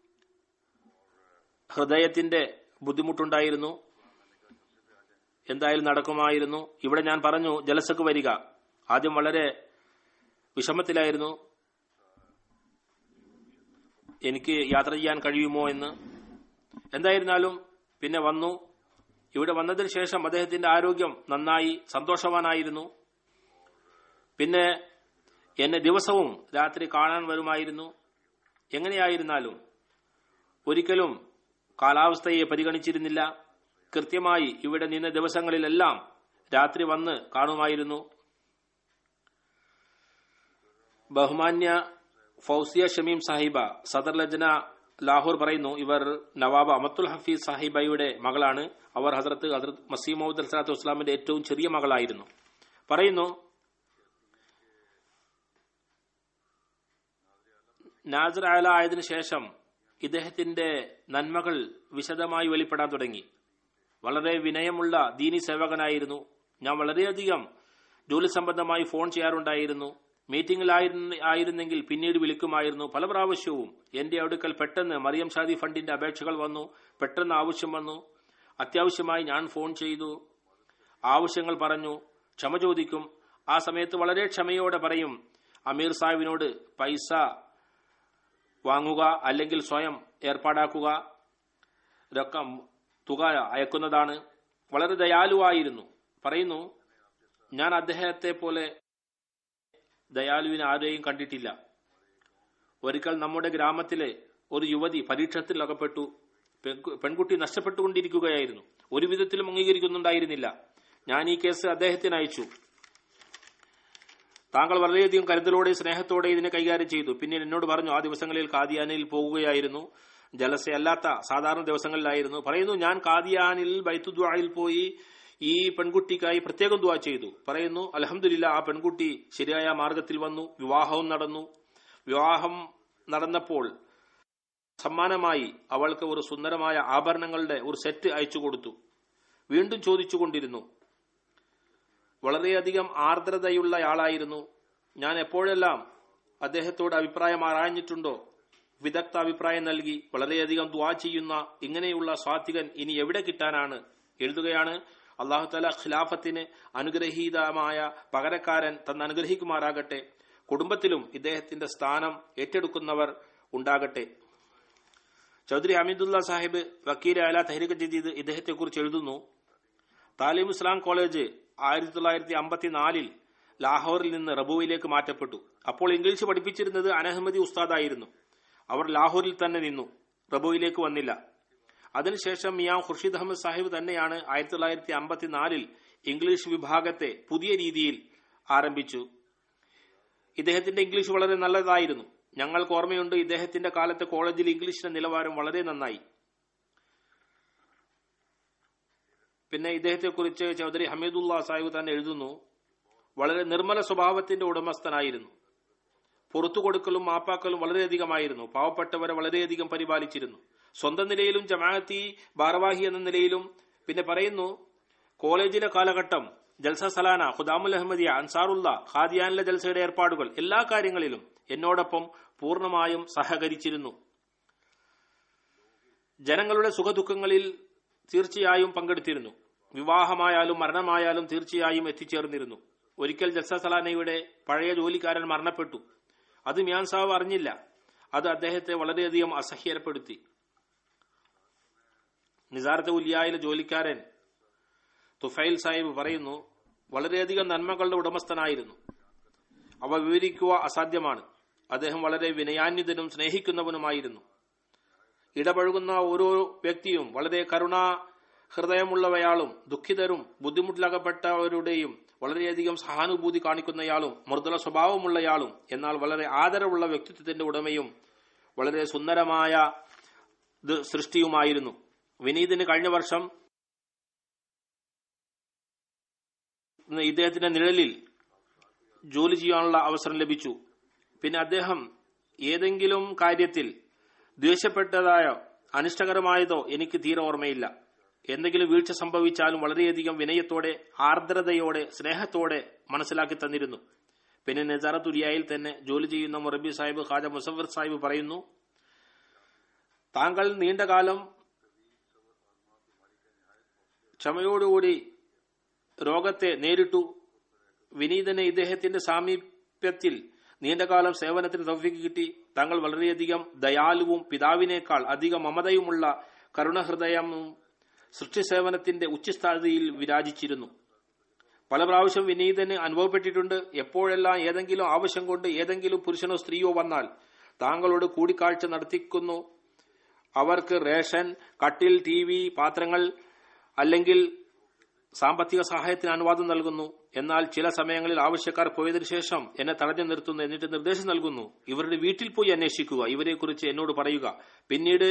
ഹൃദയത്തിന്റെ ബുദ്ധിമുട്ടുണ്ടായിരുന്നു എന്തായാലും നടക്കുമായിരുന്നു ഇവിടെ ഞാൻ പറഞ്ഞു ജലസക്ക് വരിക ആദ്യം വളരെ വിഷമത്തിലായിരുന്നു എനിക്ക് യാത്ര ചെയ്യാൻ കഴിയുമോ എന്ന് എന്തായിരുന്നാലും പിന്നെ വന്നു ഇവിടെ വന്നതിന് ശേഷം അദ്ദേഹത്തിന്റെ ആരോഗ്യം നന്നായി സന്തോഷവാനായിരുന്നു പിന്നെ എന്നെ ദിവസവും രാത്രി കാണാൻ വരുമായിരുന്നു എങ്ങനെയായിരുന്നാലും ഒരിക്കലും കാലാവസ്ഥയെ പരിഗണിച്ചിരുന്നില്ല കൃത്യമായി ഇവിടെ നിന്ന ദിവസങ്ങളിലെല്ലാം രാത്രി വന്ന് കാണുമായിരുന്നു ബഹുമാന്യ ഫൗസിയ ഷമീം സാഹിബ സദർ ലജ്ന ലാഹോർ പറയുന്നു ഇവർ നവാബ് അമത്തുൽ ഹഫീസ് സാഹിബയുടെ മകളാണ് അവർ ഹസരത്ത് ഹസരത്ത് മസീമൌദ് അൽസലാത്തു വസ്ലാമിന്റെ ഏറ്റവും ചെറിയ മകളായിരുന്നു പറയുന്നു നാസർ ആല ആയതിനു ശേഷം ഇദ്ദേഹത്തിന്റെ നന്മകൾ വിശദമായി വെളിപ്പെടാൻ തുടങ്ങി വളരെ വിനയമുള്ള ദീനി സേവകനായിരുന്നു ഞാൻ വളരെയധികം ജോലി സംബന്ധമായി ഫോൺ ചെയ്യാറുണ്ടായിരുന്നു മീറ്റിംഗിലായിരുന്നു ആയിരുന്നെങ്കിൽ പിന്നീട് വിളിക്കുമായിരുന്നു പല പ്രാവശ്യവും എന്റെ അടുക്കൽ പെട്ടെന്ന് മറിയം ഷാദി ഫണ്ടിന്റെ അപേക്ഷകൾ വന്നു പെട്ടെന്ന് ആവശ്യം വന്നു അത്യാവശ്യമായി ഞാൻ ഫോൺ ചെയ്തു ആവശ്യങ്ങൾ പറഞ്ഞു ക്ഷമ ചോദിക്കും ആ സമയത്ത് വളരെ ക്ഷമയോടെ പറയും അമീർ സാഹിബിനോട് പൈസ വാങ്ങുക അല്ലെങ്കിൽ സ്വയം ഏർപ്പാടാക്കുക രൊക്കം തുക അയക്കുന്നതാണ് വളരെ ദയാലുവായിരുന്നു പറയുന്നു ഞാൻ അദ്ദേഹത്തെ പോലെ ദയാലുവിനെ ആരെയും കണ്ടിട്ടില്ല ഒരിക്കൽ നമ്മുടെ ഗ്രാമത്തിലെ ഒരു യുവതി പരീക്ഷത്തിൽ അകപ്പെട്ടു പെൺകു- പെൺകുട്ടി നഷ്ടപ്പെട്ടുകൊണ്ടിരിക്കുകയായിരുന്നു ഒരു വിധത്തിലും അംഗീകരിക്കുന്നുണ്ടായിരുന്നില്ല ഞാൻ ഈ കേസ് അദ്ദേഹത്തിന് അയച്ചു താങ്കൾ വളരെയധികം കരുതലോടെ സ്നേഹത്തോടെ ഇതിനെ കൈകാര്യം ചെയ്തു പിന്നീട് എന്നോട് പറഞ്ഞു ആ ദിവസങ്ങളിൽ കാദിയാനിൽ പോകുകയായിരുന്നു ജലസയല്ലാത്ത സാധാരണ ദിവസങ്ങളിലായിരുന്നു പറയുന്നു ഞാൻ കാദിയാനിൽ ബൈത്തുദ്വായിൽ പോയി ഈ പെൺകുട്ടിക്കായി പ്രത്യേകം ദുവാ ചെയ്തു പറയുന്നു അലഹമില്ല ആ പെൺകുട്ടി ശരിയായ മാർഗത്തിൽ വന്നു വിവാഹവും നടന്നു വിവാഹം നടന്നപ്പോൾ സമ്മാനമായി അവൾക്ക് ഒരു സുന്ദരമായ ആഭരണങ്ങളുടെ ഒരു സെറ്റ് അയച്ചു കൊടുത്തു വീണ്ടും ചോദിച്ചുകൊണ്ടിരുന്നു വളരെയധികം ആർദ്രതയുള്ളയാളായിരുന്നു ഞാൻ എപ്പോഴെല്ലാം അദ്ദേഹത്തോട് അഭിപ്രായം ആരാഞ്ഞിട്ടുണ്ടോ വിദഗ്ധ അഭിപ്രായം നൽകി വളരെയധികം ദ്വാ ചെയ്യുന്ന ഇങ്ങനെയുള്ള സ്വാത്വികൻ ഇനി എവിടെ കിട്ടാനാണ് എഴുതുകയാണ് അള്ളാഹു തല ഖിലാഫത്തിന് അനുഗ്രഹീതമായ പകരക്കാരൻ തന്ന് അനുഗ്രഹിക്കുമാറാകട്ടെ കുടുംബത്തിലും ഇദ്ദേഹത്തിന്റെ സ്ഥാനം ഏറ്റെടുക്കുന്നവർ ഉണ്ടാകട്ടെ ചൗധരി ഹമീദുല്ല സാഹിബ് വക്കീൽ അല തഹരിക ജദീദ് ഇദ്ദേഹത്തെക്കുറിച്ച് എഴുതുന്നു താലിം ഇസ്ലാം കോളേജ് ആയിരത്തി തൊള്ളായിരത്തി അമ്പത്തിനാലിൽ ലാഹോറിൽ നിന്ന് റബുവിലേക്ക് മാറ്റപ്പെട്ടു അപ്പോൾ ഇംഗ്ലീഷ് പഠിപ്പിച്ചിരുന്നത് അനഹമ്മദി ഉസ്താദായിരുന്നു അവർ ലാഹോറിൽ തന്നെ നിന്നു റബുവിലേക്ക് വന്നില്ല അതിനുശേഷം മിയാം ഖുർഷിദ് അഹമ്മദ് സാഹിബ് തന്നെയാണ് ആയിരത്തി തൊള്ളായിരത്തി അമ്പത്തിനാലിൽ ഇംഗ്ലീഷ് വിഭാഗത്തെ പുതിയ രീതിയിൽ ആരംഭിച്ചു ഇദ്ദേഹത്തിന്റെ ഇംഗ്ലീഷ് വളരെ നല്ലതായിരുന്നു ഞങ്ങൾക്ക് ഓർമ്മയുണ്ട് ഇദ്ദേഹത്തിന്റെ കാലത്തെ കോളേജിൽ ഇംഗ്ലീഷിന്റെ നിലവാരം വളരെ നന്നായി പിന്നെ ഇദ്ദേഹത്തെക്കുറിച്ച് ചൗധരി ഹമീദുല്ല സാഹിബ് തന്നെ എഴുതുന്നു വളരെ നിർമ്മല സ്വഭാവത്തിന്റെ ഉടമസ്ഥനായിരുന്നു പുറത്തു കൊടുക്കലും മാപ്പാക്കലും വളരെയധികമായിരുന്നു പാവപ്പെട്ടവരെ വളരെയധികം പരിപാലിച്ചിരുന്നു സ്വന്തം നിലയിലും ജമാഅത്തി ഭാരവാഹി എന്ന നിലയിലും പിന്നെ പറയുന്നു കോളേജിലെ കാലഘട്ടം ജൽസ സലാന ഖുദാമുൽ അഹമ്മദിയ അൻസാറുല്ല ഖാദിയാനിലെ ജൽസയുടെ ഏർപ്പാടുകൾ എല്ലാ കാര്യങ്ങളിലും എന്നോടൊപ്പം പൂർണ്ണമായും സഹകരിച്ചിരുന്നു ജനങ്ങളുടെ സുഖദുഃഖങ്ങളിൽ തീർച്ചയായും പങ്കെടുത്തിരുന്നു വിവാഹമായാലും മരണമായാലും തീർച്ചയായും എത്തിച്ചേർന്നിരുന്നു ഒരിക്കൽ ജൽസ സലാനയുടെ പഴയ ജോലിക്കാരൻ മരണപ്പെട്ടു അത് മിയാൻ സാബ് അറിഞ്ഞില്ല അത് അദ്ദേഹത്തെ വളരെയധികം അസഹ്യപ്പെടുത്തി നിസാരത്തെ ഉലിയായിലെ ജോലിക്കാരൻ തുഫൈൽ സാഹിബ് പറയുന്നു വളരെയധികം നന്മകളുടെ ഉടമസ്ഥനായിരുന്നു അവ വിവരിക്കുക അസാധ്യമാണ് അദ്ദേഹം വളരെ വിനയാന്വിതനും സ്നേഹിക്കുന്നവനുമായിരുന്നു ഇടപഴകുന്ന ഓരോ വ്യക്തിയും വളരെ കരുണാ ഹൃദയമുള്ളവയാളും ദുഃഖിതരും ബുദ്ധിമുട്ടിലകപ്പെട്ടവരുടെയും വളരെയധികം സഹാനുഭൂതി കാണിക്കുന്നയാളും മൃദുല സ്വഭാവമുള്ളയാളും എന്നാൽ വളരെ ആദരവുള്ള വ്യക്തിത്വത്തിന്റെ ഉടമയും വളരെ സുന്ദരമായ ഇത് സൃഷ്ടിയുമായിരുന്നു വിനീതിന് കഴിഞ്ഞ വർഷം ഇദ്ദേഹത്തിന്റെ നിഴലിൽ ജോലി ചെയ്യാനുള്ള അവസരം ലഭിച്ചു പിന്നെ അദ്ദേഹം ഏതെങ്കിലും കാര്യത്തിൽ ദ്വേഷപ്പെട്ടതായോ അനിഷ്ടകരമായതോ എനിക്ക് തീരെ ഓർമ്മയില്ല എന്തെങ്കിലും വീഴ്ച സംഭവിച്ചാലും വളരെയധികം വിനയത്തോടെ ആർദ്രതയോടെ സ്നേഹത്തോടെ മനസ്സിലാക്കി തന്നിരുന്നു പിന്നെ നസാറത്തുരിയായിൽ തന്നെ ജോലി ചെയ്യുന്ന മുറബി സാഹിബ് ഖാജ മുസഫർ സാഹിബ് പറയുന്നു താങ്കൾ നീണ്ടകാലം ക്ഷമയോടുകൂടി രോഗത്തെ നേരിട്ടു വിനീതന് ഇദ്ദേഹത്തിന്റെ സാമീപ്യത്തിൽ നീണ്ടകാലം സേവനത്തിന് തൗഫീക്ക് കിട്ടി താങ്കൾ വളരെയധികം ദയാലുവും പിതാവിനേക്കാൾ അധികം മമതയുമുള്ള കരുണഹൃദയവും സൃഷ്ടിസേവനത്തിന്റെ ഉച്ചസ്ഥാതിയിൽ വിരാജിച്ചിരുന്നു പല പ്രാവശ്യം വിനീതന് അനുഭവപ്പെട്ടിട്ടുണ്ട് എപ്പോഴെല്ലാം ഏതെങ്കിലും ആവശ്യം കൊണ്ട് ഏതെങ്കിലും പുരുഷനോ സ്ത്രീയോ വന്നാൽ താങ്കളോട് കൂടിക്കാഴ്ച നടത്തിക്കുന്നു അവർക്ക് റേഷൻ കട്ടിൽ ടി വി പാത്രങ്ങൾ അല്ലെങ്കിൽ സാമ്പത്തിക സഹായത്തിന് അനുവാദം നൽകുന്നു എന്നാൽ ചില സമയങ്ങളിൽ ആവശ്യക്കാർ പോയതിനു ശേഷം എന്നെ തടഞ്ഞു നിർത്തുന്നു എന്നിട്ട് നിർദ്ദേശം നൽകുന്നു ഇവരുടെ വീട്ടിൽ പോയി അന്വേഷിക്കുക ഇവരെക്കുറിച്ച് എന്നോട് പറയുക പിന്നീട്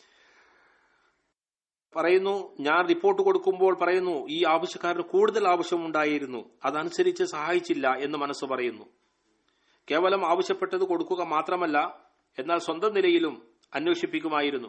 പറയുന്നു ഞാൻ റിപ്പോർട്ട് കൊടുക്കുമ്പോൾ പറയുന്നു ഈ ആവശ്യക്കാരന് കൂടുതൽ ആവശ്യമുണ്ടായിരുന്നു അതനുസരിച്ച് സഹായിച്ചില്ല എന്ന് മനസ്സ് പറയുന്നു കേവലം ആവശ്യപ്പെട്ടത് കൊടുക്കുക മാത്രമല്ല എന്നാൽ സ്വന്തം നിലയിലും അന്വേഷിപ്പിക്കുമായിരുന്നു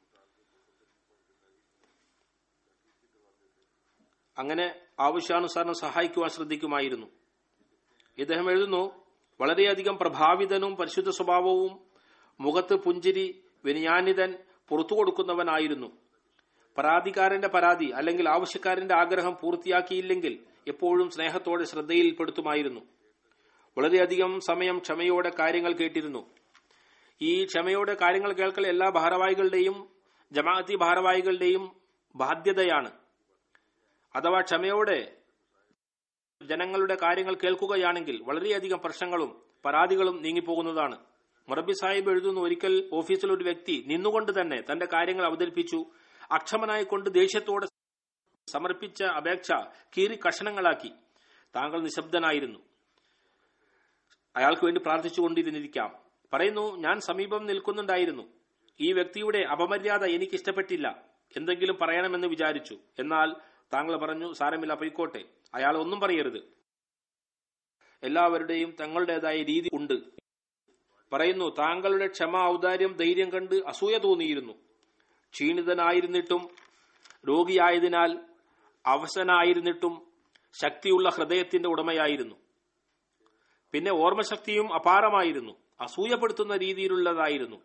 അങ്ങനെ ആവശ്യാനുസാരണം സഹായിക്കുവാൻ ശ്രദ്ധിക്കുമായിരുന്നു ഇദ്ദേഹം എഴുതുന്നു വളരെയധികം പ്രഭാവിതനും പരിശുദ്ധ സ്വഭാവവും മുഖത്ത് പുഞ്ചിരി വിനയാനിതൻ പുറത്തു കൊടുക്കുന്നവനായിരുന്നു പരാതിക്കാരന്റെ പരാതി അല്ലെങ്കിൽ ആവശ്യക്കാരന്റെ ആഗ്രഹം പൂർത്തിയാക്കിയില്ലെങ്കിൽ എപ്പോഴും സ്നേഹത്തോടെ ശ്രദ്ധയിൽപ്പെടുത്തുമായിരുന്നു വളരെയധികം സമയം ക്ഷമയോടെ കാര്യങ്ങൾ കേട്ടിരുന്നു ഈ ക്ഷമയോടെ കാര്യങ്ങൾ കേൾക്കൽ എല്ലാ ഭാരവാഹികളുടെയും ജമാഅത്തി ഭാരവാഹികളുടെയും ബാധ്യതയാണ് അഥവാ ക്ഷമയോടെ ജനങ്ങളുടെ കാര്യങ്ങൾ കേൾക്കുകയാണെങ്കിൽ വളരെയധികം പ്രശ്നങ്ങളും പരാതികളും നീങ്ങിപ്പോകുന്നതാണ് മുറബി സാഹിബ് എഴുതുന്നു ഒരിക്കൽ ഓഫീസിൽ ഒരു വ്യക്തി നിന്നുകൊണ്ട് തന്നെ തന്റെ കാര്യങ്ങൾ അവതരിപ്പിച്ചു അക്ഷമനായിക്കൊണ്ട് ദേഷ്യത്തോടെ സമർപ്പിച്ച അപേക്ഷ കീറി കഷണങ്ങളാക്കി താങ്കൾ നിശബ്ദനായിരുന്നു അയാൾക്ക് വേണ്ടി പ്രാർത്ഥിച്ചുകൊണ്ടിരുന്നിരിക്കാം പറയുന്നു ഞാൻ സമീപം നിൽക്കുന്നുണ്ടായിരുന്നു ഈ വ്യക്തിയുടെ അപമര്യാദ എനിക്ക് ഇഷ്ടപ്പെട്ടില്ല എന്തെങ്കിലും പറയണമെന്ന് വിചാരിച്ചു എന്നാൽ താങ്കൾ പറഞ്ഞു സാരമില്ല പൊയ്ക്കോട്ടെ അയാൾ ഒന്നും പറയരുത് എല്ലാവരുടെയും തങ്ങളുടേതായ രീതി ഉണ്ട് പറയുന്നു താങ്കളുടെ ക്ഷമ ഔദാര്യം ധൈര്യം കണ്ട് അസൂയ തോന്നിയിരുന്നു ക്ഷീണിതനായിരുന്നിട്ടും രോഗിയായതിനാൽ അവശനായിരുന്നിട്ടും ശക്തിയുള്ള ഹൃദയത്തിന്റെ ഉടമയായിരുന്നു പിന്നെ ഓർമ്മശക്തിയും അപാരമായിരുന്നു അസൂയപ്പെടുത്തുന്ന രീതിയിലുള്ളതായിരുന്നു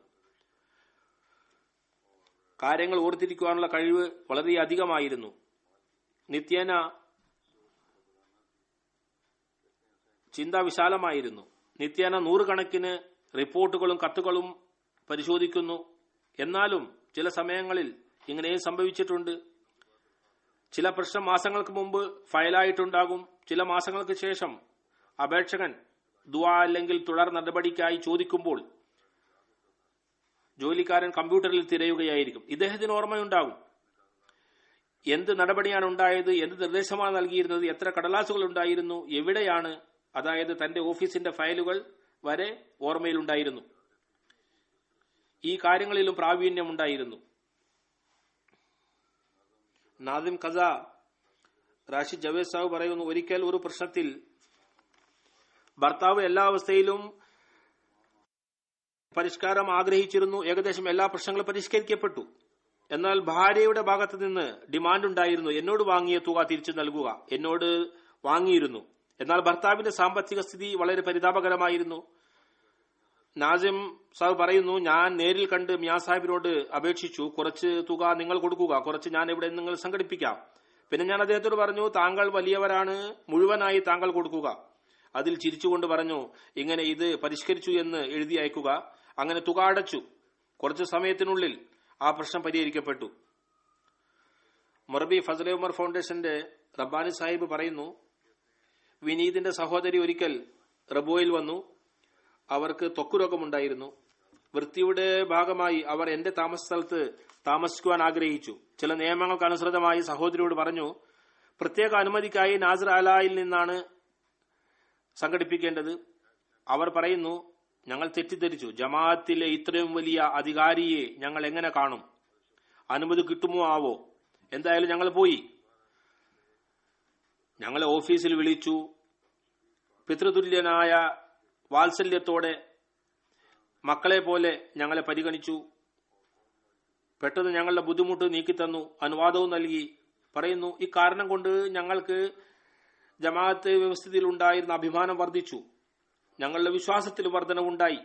കാര്യങ്ങൾ ഓർത്തിരിക്കുവാനുള്ള കഴിവ് വളരെയധികമായിരുന്നു നിത്യേന ചിന്ത വിശാലമായിരുന്നു നിത്യേന നൂറുകണക്കിന് റിപ്പോർട്ടുകളും കത്തുകളും പരിശോധിക്കുന്നു എന്നാലും ചില സമയങ്ങളിൽ ഇങ്ങനെയും സംഭവിച്ചിട്ടുണ്ട് ചില പ്രശ്നം മാസങ്ങൾക്ക് മുമ്പ് ഫയലായിട്ടുണ്ടാകും ചില മാസങ്ങൾക്ക് ശേഷം അപേക്ഷകൻ ദുവാ അല്ലെങ്കിൽ തുടർ നടപടിക്കായി ചോദിക്കുമ്പോൾ ജോലിക്കാരൻ കമ്പ്യൂട്ടറിൽ തിരയുകയായിരിക്കും ഇദ്ദേഹത്തിന് ഓർമ്മയുണ്ടാകും എന്ത് നടപടിയാണ് ഉണ്ടായത് എന്ത് നിർദ്ദേശമാണ് നൽകിയിരുന്നത് എത്ര കടലാസുകൾ ഉണ്ടായിരുന്നു എവിടെയാണ് അതായത് തന്റെ ഓഫീസിന്റെ ഫയലുകൾ വരെ ഓർമ്മയിലുണ്ടായിരുന്നു ഈ കാര്യങ്ങളിലും പ്രാവീണ്യമുണ്ടായിരുന്നു നാദിം ഖസ റാഷിദ് ജവേദ് സാഹു പറയുന്നു ഒരിക്കൽ ഒരു പ്രശ്നത്തിൽ ഭർത്താവ് എല്ലാ അവസ്ഥയിലും പരിഷ്കാരം ആഗ്രഹിച്ചിരുന്നു ഏകദേശം എല്ലാ പ്രശ്നങ്ങളും പരിഷ്കരിക്കപ്പെട്ടു എന്നാൽ ഭാര്യയുടെ ഭാഗത്ത് നിന്ന് ഡിമാൻഡ് ഉണ്ടായിരുന്നു എന്നോട് വാങ്ങിയ തുക തിരിച്ചു നൽകുക എന്നോട് വാങ്ങിയിരുന്നു എന്നാൽ ഭർത്താവിന്റെ സാമ്പത്തിക സ്ഥിതി വളരെ പരിതാപകരമായിരുന്നു നാസിം സാഹിബ് പറയുന്നു ഞാൻ നേരിൽ കണ്ട് മിയാ സാഹിബിനോട് അപേക്ഷിച്ചു കുറച്ച് തുക നിങ്ങൾ കൊടുക്കുക കുറച്ച് ഞാൻ ഇവിടെ നിങ്ങൾ സംഘടിപ്പിക്കാം പിന്നെ ഞാൻ അദ്ദേഹത്തോട് പറഞ്ഞു താങ്കൾ വലിയവരാണ് മുഴുവനായി താങ്കൾ കൊടുക്കുക അതിൽ ചിരിച്ചുകൊണ്ട് പറഞ്ഞു ഇങ്ങനെ ഇത് പരിഷ്കരിച്ചു എന്ന് എഴുതി അയക്കുക അങ്ങനെ തുക അടച്ചു കുറച്ചു സമയത്തിനുള്ളിൽ ആ പ്രശ്നം പരിഹരിക്കപ്പെട്ടു മൊറബി ഫസലെ ഉമർ ഫൗണ്ടേഷന്റെ റബ്ബാനി സാഹിബ് പറയുന്നു വിനീതിന്റെ സഹോദരി ഒരിക്കൽ റബോയിൽ വന്നു അവർക്ക് ത്വക്കു രോഗമുണ്ടായിരുന്നു വൃത്തിയുടെ ഭാഗമായി അവർ എന്റെ താമസ സ്ഥലത്ത് താമസിക്കുവാൻ ആഗ്രഹിച്ചു ചില നിയമങ്ങൾക്ക് അനുസൃതമായി സഹോദരിയോട് പറഞ്ഞു പ്രത്യേക അനുമതിക്കായി നാസർ അലായിൽ നിന്നാണ് സംഘടിപ്പിക്കേണ്ടത് അവർ പറയുന്നു ഞങ്ങൾ തെറ്റിദ്ധരിച്ചു ജമാഅത്തിലെ ഇത്രയും വലിയ അധികാരിയെ ഞങ്ങൾ എങ്ങനെ കാണും അനുമതി കിട്ടുമോ ആവോ എന്തായാലും ഞങ്ങൾ പോയി ഞങ്ങളെ ഓഫീസിൽ വിളിച്ചു പിതൃതുല്യനായ വാത്സല്യത്തോടെ മക്കളെ പോലെ ഞങ്ങളെ പരിഗണിച്ചു പെട്ടെന്ന് ഞങ്ങളുടെ ബുദ്ധിമുട്ട് നീക്കിത്തന്നു അനുവാദവും നൽകി പറയുന്നു ഈ കാരണം കൊണ്ട് ഞങ്ങൾക്ക് ജമാഅത്ത് വ്യവസ്ഥയിൽ ഉണ്ടായിരുന്ന അഭിമാനം വർദ്ധിച്ചു ഞങ്ങളുടെ വിശ്വാസത്തിൽ വർധനവുണ്ടായി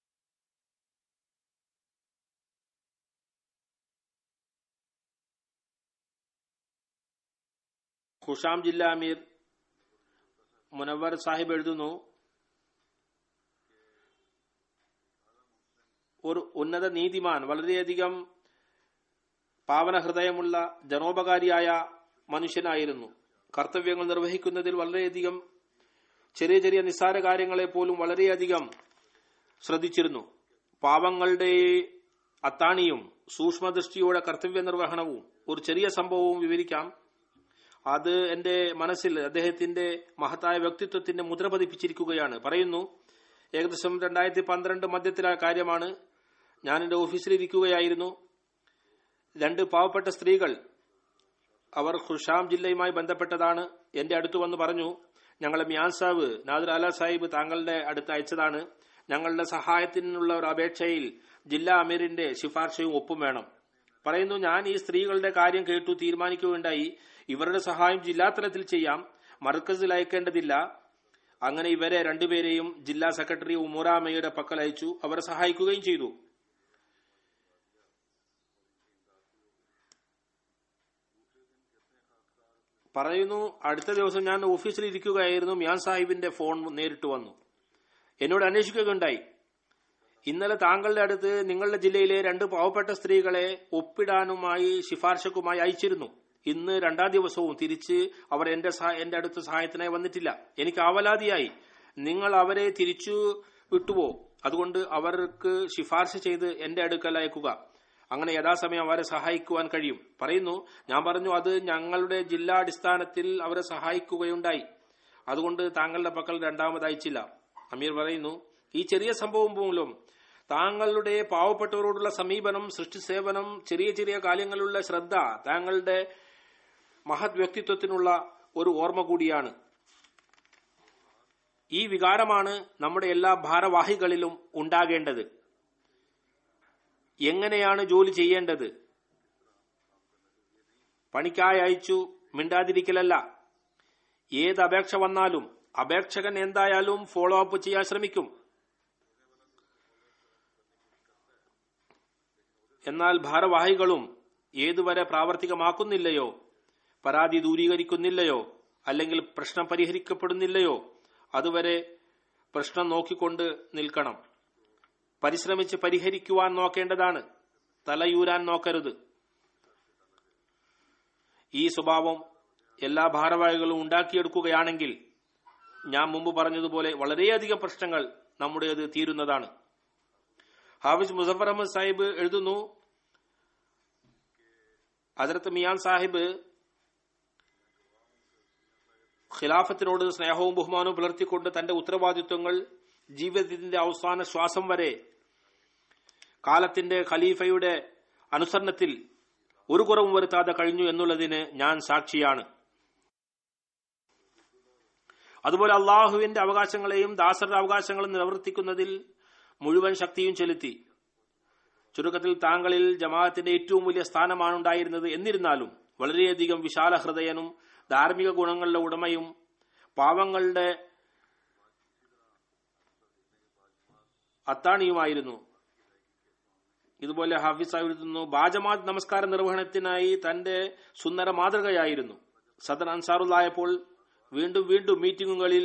ഖുഷാം ജില്ലാ അമീർ മുനവർ സാഹിബ് എഴുതുന്നു ഒരു ഉന്നത നീതിമാൻ വളരെയധികം പാവന ഹൃദയമുള്ള ജനോപകാരിയായ മനുഷ്യനായിരുന്നു കർത്തവ്യങ്ങൾ നിർവഹിക്കുന്നതിൽ വളരെയധികം ചെറിയ ചെറിയ നിസ്സാര കാര്യങ്ങളെ പോലും വളരെയധികം ശ്രദ്ധിച്ചിരുന്നു പാവങ്ങളുടെ അത്താണിയും സൂക്ഷ്മദൃഷ്ടിയോടെ കർത്തവ്യ നിർവഹണവും ഒരു ചെറിയ സംഭവവും വിവരിക്കാം അത് എന്റെ മനസ്സിൽ അദ്ദേഹത്തിന്റെ മഹത്തായ വ്യക്തിത്വത്തിന്റെ മുദ്ര പതിപ്പിച്ചിരിക്കുകയാണ് പറയുന്നു ഏകദേശം രണ്ടായിരത്തി പന്ത്രണ്ട് മധ്യത്തിലെ കാര്യമാണ് ഞാൻ എന്റെ ഓഫീസിൽ ഇരിക്കുകയായിരുന്നു രണ്ട് പാവപ്പെട്ട സ്ത്രീകൾ അവർ ഖുർഷാം ജില്ലയുമായി ബന്ധപ്പെട്ടതാണ് എന്റെ അടുത്ത് വന്ന് പറഞ്ഞു ഞങ്ങളെ മിയാൻ സാഹിബ് നാദർ അല സാഹിബ് താങ്കളുടെ അടുത്ത് അയച്ചതാണ് ഞങ്ങളുടെ സഹായത്തിനുള്ള ഒരു അപേക്ഷയിൽ ജില്ലാ അമീറിന്റെ ശിഫാർശയും ഒപ്പും വേണം പറയുന്നു ഞാൻ ഈ സ്ത്രീകളുടെ കാര്യം കേട്ടു തീരുമാനിക്കുകയുണ്ടായി ഇവരുടെ സഹായം ജില്ലാതലത്തിൽ ചെയ്യാം മർക്കസിൽ അയക്കേണ്ടതില്ല അങ്ങനെ ഇവരെ രണ്ടുപേരെയും ജില്ലാ സെക്രട്ടറി ഉമുറാമയുടെ പക്കൽ അയച്ചു അവരെ സഹായിക്കുകയും ചെയ്തു പറയുന്നു അടുത്ത ദിവസം ഞാൻ ഓഫീസിൽ ഇരിക്കുകയായിരുന്നു മിയാൻ സാഹിബിന്റെ ഫോൺ നേരിട്ട് വന്നു എന്നോട് അന്വേഷിക്കുകയുണ്ടായി ഇന്നലെ താങ്കളുടെ അടുത്ത് നിങ്ങളുടെ ജില്ലയിലെ രണ്ട് പാവപ്പെട്ട സ്ത്രീകളെ ഒപ്പിടാനുമായി ശിഫാർശക്കുമായി അയച്ചിരുന്നു ഇന്ന് രണ്ടാം ദിവസവും തിരിച്ച് അവർ എന്റെ സഹ- എന്റെ അടുത്ത് സഹായത്തിനായി വന്നിട്ടില്ല എനിക്ക് ആവലാതിയായി നിങ്ങൾ അവരെ തിരിച്ചു വിട്ടുവോ അതുകൊണ്ട് അവർക്ക് ശിഫാർശ ചെയ്ത് എന്റെ അടുക്കൽ അയക്കുക അങ്ങനെ യഥാസമയം അവരെ സഹായിക്കുവാൻ കഴിയും പറയുന്നു ഞാൻ പറഞ്ഞു അത് ഞങ്ങളുടെ ജില്ലാ അടിസ്ഥാനത്തിൽ അവരെ സഹായിക്കുകയുണ്ടായി അതുകൊണ്ട് താങ്കളുടെ പക്കൽ രണ്ടാമത് അയച്ചില്ല അമീർ പറയുന്നു ഈ ചെറിയ സംഭവം മൂലം താങ്കളുടെ പാവപ്പെട്ടവരോടുള്ള സമീപനം സൃഷ്ടി സേവനം ചെറിയ ചെറിയ കാര്യങ്ങളിലുള്ള ശ്രദ്ധ താങ്കളുടെ മഹത് വ്യക്തിത്വത്തിനുള്ള ഒരു ഓർമ്മ കൂടിയാണ് ഈ വികാരമാണ് നമ്മുടെ എല്ലാ ഭാരവാഹികളിലും ഉണ്ടാകേണ്ടത് എങ്ങനെയാണ് ജോലി ചെയ്യേണ്ടത് പണിക്കായി അയച്ചു മിണ്ടാതിരിക്കലല്ല ഏത് അപേക്ഷ വന്നാലും അപേക്ഷകൻ എന്തായാലും ഫോളോ അപ്പ് ചെയ്യാൻ ശ്രമിക്കും എന്നാൽ ഭാരവാഹികളും ഏതുവരെ പ്രാവർത്തികമാക്കുന്നില്ലയോ പരാതി ദൂരീകരിക്കുന്നില്ലയോ അല്ലെങ്കിൽ പ്രശ്നം പരിഹരിക്കപ്പെടുന്നില്ലയോ അതുവരെ പ്രശ്നം നോക്കിക്കൊണ്ട് നിൽക്കണം പരിശ്രമിച്ച് പരിഹരിക്കുവാൻ നോക്കേണ്ടതാണ് തലയൂരാൻ നോക്കരുത് ഈ സ്വഭാവം എല്ലാ ഭാരവാഹികളും ഉണ്ടാക്കിയെടുക്കുകയാണെങ്കിൽ ഞാൻ മുമ്പ് പറഞ്ഞതുപോലെ വളരെയധികം പ്രശ്നങ്ങൾ നമ്മുടേത് തീരുന്നതാണ് ഹാഫിസ് മുസഫർ അഹമ്മദ് സാഹിബ് എഴുതുന്നു ഹജറത്ത് മിയാൻ സാഹിബ് ഖിലാഫത്തിനോട് സ്നേഹവും ബഹുമാനവും പുലർത്തിക്കൊണ്ട് തന്റെ ഉത്തരവാദിത്വങ്ങൾ ജീവിതത്തിന്റെ അവസാന ശ്വാസം വരെ കാലത്തിന്റെ ഖലീഫയുടെ അനുസരണത്തിൽ ഒരു കുറവും വരുത്താതെ കഴിഞ്ഞു എന്നുള്ളതിന് ഞാൻ സാക്ഷിയാണ് അതുപോലെ അള്ളാഹുവിന്റെ അവകാശങ്ങളെയും ദാസരുടെ അവകാശങ്ങളും നിവർത്തിക്കുന്നതിൽ മുഴുവൻ ശക്തിയും ചെലുത്തി ചുരുക്കത്തിൽ താങ്കളിൽ ജമാഅത്തിന്റെ ഏറ്റവും വലിയ സ്ഥാനമാണ് ഉണ്ടായിരുന്നത് എന്നിരുന്നാലും വളരെയധികം വിശാല ഹൃദയനും ധാർമ്മിക ഗുണങ്ങളുടെ ഉടമയും പാവങ്ങളുടെ അത്താണിയുമായിരുന്നു ഇതുപോലെ ഹാഫിസ് സാഹിബ് എഴുതുന്നു ബാജമാത് നമസ്കാര നിർവഹണത്തിനായി തന്റെ സുന്ദര മാതൃകയായിരുന്നു സദർ അൻസാറുള്ളായപ്പോൾ വീണ്ടും വീണ്ടും മീറ്റിംഗുകളിൽ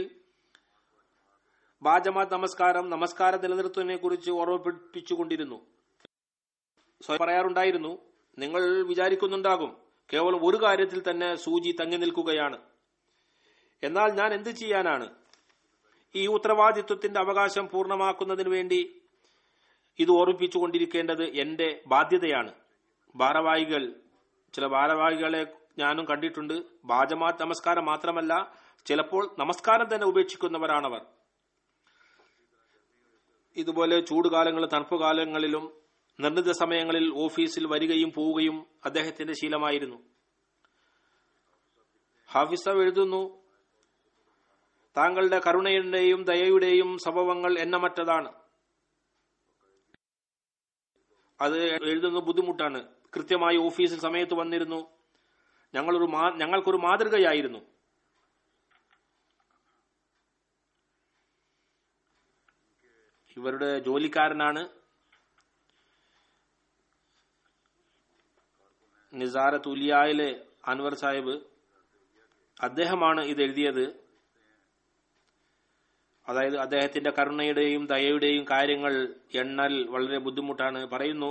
ബാജമാത് നമസ്കാരം നമസ്കാര നിലനിർത്തുന്നതിനെ കുറിച്ച് ഓർമ്മപ്പെടുപ്പിച്ചുകൊണ്ടിരുന്നു സ്വയം പറയാറുണ്ടായിരുന്നു നിങ്ങൾ വിചാരിക്കുന്നുണ്ടാകും കേവലം ഒരു കാര്യത്തിൽ തന്നെ സൂചി തങ്ങി നിൽക്കുകയാണ് എന്നാൽ ഞാൻ എന്ത് ചെയ്യാനാണ് ഈ ഉത്തരവാദിത്വത്തിന്റെ അവകാശം പൂർണ്ണമാക്കുന്നതിന് വേണ്ടി ഇത് ഓർമ്മിപ്പിച്ചുകൊണ്ടിരിക്കേണ്ടത് എന്റെ ബാധ്യതയാണ് ഭാരവാഹികൾ ചില ഭാരവാഹികളെ ഞാനും കണ്ടിട്ടുണ്ട് ബാജമാത് നമസ്കാരം മാത്രമല്ല ചിലപ്പോൾ നമസ്കാരം തന്നെ ഉപേക്ഷിക്കുന്നവരാണവർ ഇതുപോലെ ചൂടുകാലങ്ങളിലും തണുപ്പുകാലങ്ങളിലും നിർണിത സമയങ്ങളിൽ ഓഫീസിൽ വരികയും പോവുകയും അദ്ദേഹത്തിന്റെ ശീലമായിരുന്നു ഹാഫിസ എഴുതുന്നു താങ്കളുടെ കരുണയുടെയും ദയയുടെയും സംഭവങ്ങൾ എണ്ണമറ്റതാണ് അത് എഴുതുന്ന ബുദ്ധിമുട്ടാണ് കൃത്യമായി ഓഫീസിൽ സമയത്ത് വന്നിരുന്നു ഞങ്ങളൊരു മാ- ഞങ്ങൾക്കൊരു മാതൃകയായിരുന്നു ഇവരുടെ ജോലിക്കാരനാണ് നിസാരത്ത് ഉലിയായിലെ അൻവർ സാഹിബ് അദ്ദേഹമാണ് ഇത് എഴുതിയത് അതായത് അദ്ദേഹത്തിന്റെ കരുണയുടെയും ദയയുടെയും കാര്യങ്ങൾ എണ്ണൽ വളരെ ബുദ്ധിമുട്ടാണ് പറയുന്നു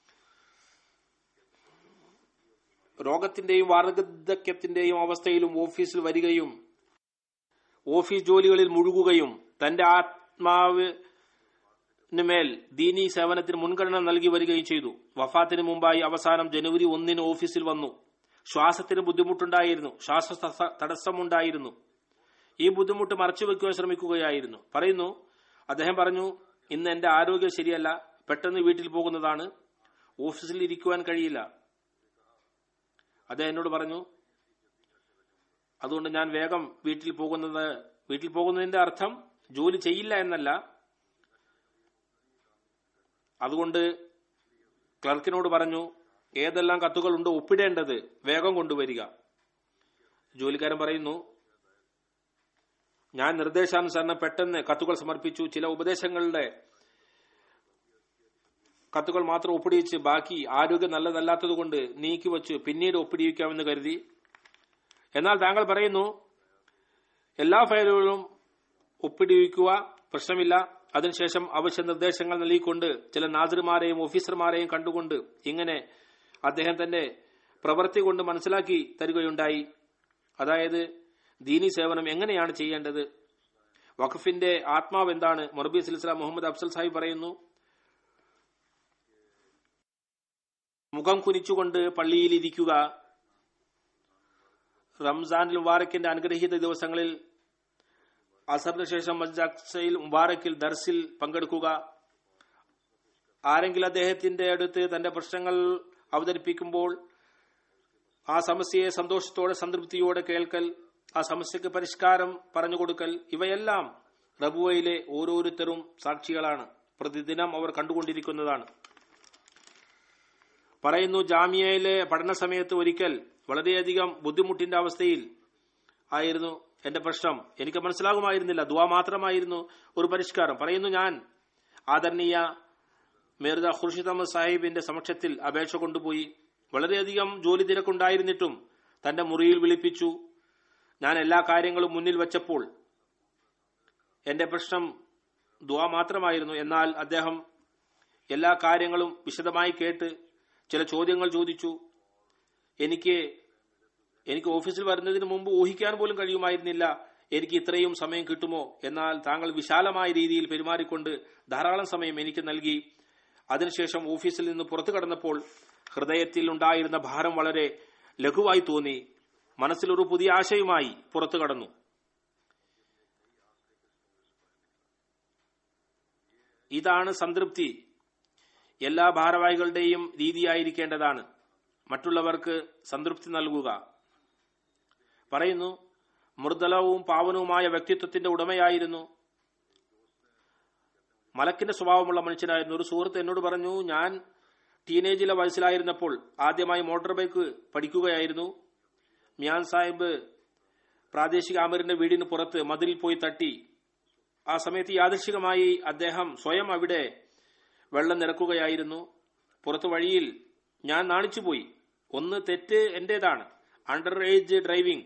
രോഗത്തിന്റെയും വാർദ്ധക്യത്തിന്റെയും അവസ്ഥയിലും ഓഫീസിൽ വരികയും ഓഫീസ് ജോലികളിൽ മുഴുകുകയും തന്റെ ആത്മാവിന് മേൽ ദീനീ സേവനത്തിന് മുൻഗണന നൽകി വരികയും ചെയ്തു വഫാത്തിന് മുമ്പായി അവസാനം ജനുവരി ഒന്നിന് ഓഫീസിൽ വന്നു ശ്വാസത്തിന് ബുദ്ധിമുട്ടുണ്ടായിരുന്നു ശ്വാസ തടസ്സ- തടസ്സമുണ്ടായിരുന്നു ഈ ബുദ്ധിമുട്ട് മറച്ചു വെക്കുവാൻ ശ്രമിക്കുകയായിരുന്നു പറയുന്നു അദ്ദേഹം പറഞ്ഞു ഇന്ന് എന്റെ ആരോഗ്യം ശരിയല്ല പെട്ടെന്ന് വീട്ടിൽ പോകുന്നതാണ് ഓഫീസിൽ ഇരിക്കുവാൻ കഴിയില്ല അദ്ദേഹം എന്നോട് പറഞ്ഞു അതുകൊണ്ട് ഞാൻ വേഗം വീട്ടിൽ പോകുന്നത് വീട്ടിൽ പോകുന്നതിന്റെ അർത്ഥം ജോലി ചെയ്യില്ല എന്നല്ല അതുകൊണ്ട് ക്ലർക്കിനോട് പറഞ്ഞു ഏതെല്ലാം കത്തുകൾ ഉണ്ടോ ഒപ്പിടേണ്ടത് വേഗം കൊണ്ടുവരിക ജോലിക്കാരൻ പറയുന്നു ഞാൻ നിർദ്ദേശാനുസരണം പെട്ടെന്ന് കത്തുകൾ സമർപ്പിച്ചു ചില ഉപദേശങ്ങളുടെ കത്തുകൾ മാത്രം ഒപ്പിടിയിച്ച് ബാക്കി ആരോഗ്യം നല്ലതല്ലാത്തതുകൊണ്ട് നീക്കി വച്ച് പിന്നീട് ഒപ്പിടിയിക്കാമെന്ന് കരുതി എന്നാൽ താങ്കൾ പറയുന്നു എല്ലാ ഫയലുകളും ഒപ്പിടിയിക്കുക പ്രശ്നമില്ല അതിനുശേഷം അവശ്യ നിർദ്ദേശങ്ങൾ നൽകിക്കൊണ്ട് ചില നാസർമാരെയും ഓഫീസർമാരെയും കണ്ടുകൊണ്ട് ഇങ്ങനെ അദ്ദേഹം തന്റെ പ്രവൃത്തി കൊണ്ട് മനസ്സിലാക്കി തരികയുണ്ടായി അതായത് ദീനി സേവനം എങ്ങനെയാണ് ചെയ്യേണ്ടത് വഖഫിന്റെ ആത്മാവ് എന്താണ് മൊറബി സിൽസ്ലാം മുഹമ്മദ് അഫ്സൽ സാഹിബ് പറയുന്നു മുഖം കുനിച്ചുകൊണ്ട് പള്ളിയിൽ ഇരിക്കുക റംസാൻ മുബാറക്കിന്റെ അനുഗ്രഹീത ദിവസങ്ങളിൽ അസറിന് ശേഷം മസ്ജിദ് അക്സയിൽ മുബാറക്കിൽ ദർസിൽ പങ്കെടുക്കുക ആരെങ്കിലും അദ്ദേഹത്തിന്റെ അടുത്ത് തന്റെ പ്രശ്നങ്ങൾ അവതരിപ്പിക്കുമ്പോൾ ആ സമസ്യയെ സന്തോഷത്തോടെ സംതൃപ്തിയോടെ കേൾക്കൽ ആ സമസ്യക്ക് പരിഷ്കാരം പറഞ്ഞുകൊടുക്കൽ ഇവയെല്ലാം റബുവയിലെ ഓരോരുത്തരും സാക്ഷികളാണ് പ്രതിദിനം അവർ കണ്ടുകൊണ്ടിരിക്കുന്നതാണ് പറയുന്നു ജാമ്യയിലെ പഠന സമയത്ത് ഒരിക്കൽ വളരെയധികം ബുദ്ധിമുട്ടിന്റെ അവസ്ഥയിൽ ആയിരുന്നു എന്റെ പ്രശ്നം എനിക്ക് മനസ്സിലാകുമായിരുന്നില്ല ദുവാ മാത്രമായിരുന്നു ഒരു പരിഷ്കാരം പറയുന്നു ഞാൻ ആദരണീയ മിർദ ഖുർഷിദ് അഹമ്മദ് സാഹിബിന്റെ സമക്ഷത്തിൽ അപേക്ഷ കൊണ്ടുപോയി വളരെയധികം ജോലി തിരക്കുണ്ടായിരുന്നിട്ടും തന്റെ മുറിയിൽ വിളിപ്പിച്ചു ഞാൻ എല്ലാ കാര്യങ്ങളും മുന്നിൽ വെച്ചപ്പോൾ എന്റെ പ്രശ്നം ദുവാ മാത്രമായിരുന്നു എന്നാൽ അദ്ദേഹം എല്ലാ കാര്യങ്ങളും വിശദമായി കേട്ട് ചില ചോദ്യങ്ങൾ ചോദിച്ചു എനിക്ക് എനിക്ക് ഓഫീസിൽ വരുന്നതിന് മുമ്പ് ഊഹിക്കാൻ പോലും കഴിയുമായിരുന്നില്ല എനിക്ക് ഇത്രയും സമയം കിട്ടുമോ എന്നാൽ താങ്കൾ വിശാലമായ രീതിയിൽ പെരുമാറിക്കൊണ്ട് ധാരാളം സമയം എനിക്ക് നൽകി അതിനുശേഷം ഓഫീസിൽ നിന്ന് പുറത്തു കടന്നപ്പോൾ ഹൃദയത്തിൽ ഉണ്ടായിരുന്ന ഭാരം വളരെ ലഘുവായി തോന്നി മനസ്സിലൊരു പുതിയ ആശയവുമായി പുറത്തു കടന്നു ഇതാണ് സംതൃപ്തി എല്ലാ ഭാരവാഹികളുടെയും രീതിയായിരിക്കേണ്ടതാണ് മറ്റുള്ളവർക്ക് സംതൃപ്തി നൽകുക പറയുന്നു മൃദലവും പാവനവുമായ വ്യക്തിത്വത്തിന്റെ ഉടമയായിരുന്നു മലക്കിന്റെ സ്വഭാവമുള്ള മനുഷ്യനായിരുന്നു ഒരു സുഹൃത്ത് എന്നോട് പറഞ്ഞു ഞാൻ ടീനേജിലെ വയസ്സിലായിരുന്നപ്പോൾ ആദ്യമായി മോട്ടോർ ബൈക്ക് പഠിക്കുകയായിരുന്നു മിയാൻ സാഹിബ് പ്രാദേശിക ആമറിന്റെ വീടിന് പുറത്ത് മതിലിൽ പോയി തട്ടി ആ സമയത്ത് യാദൃശികമായി അദ്ദേഹം സ്വയം അവിടെ വെള്ളം നിറക്കുകയായിരുന്നു പുറത്ത് വഴിയിൽ ഞാൻ നാണിച്ചുപോയി ഒന്ന് തെറ്റ് എന്റേതാണ് അണ്ടർ ഏജ് ഡ്രൈവിംഗ്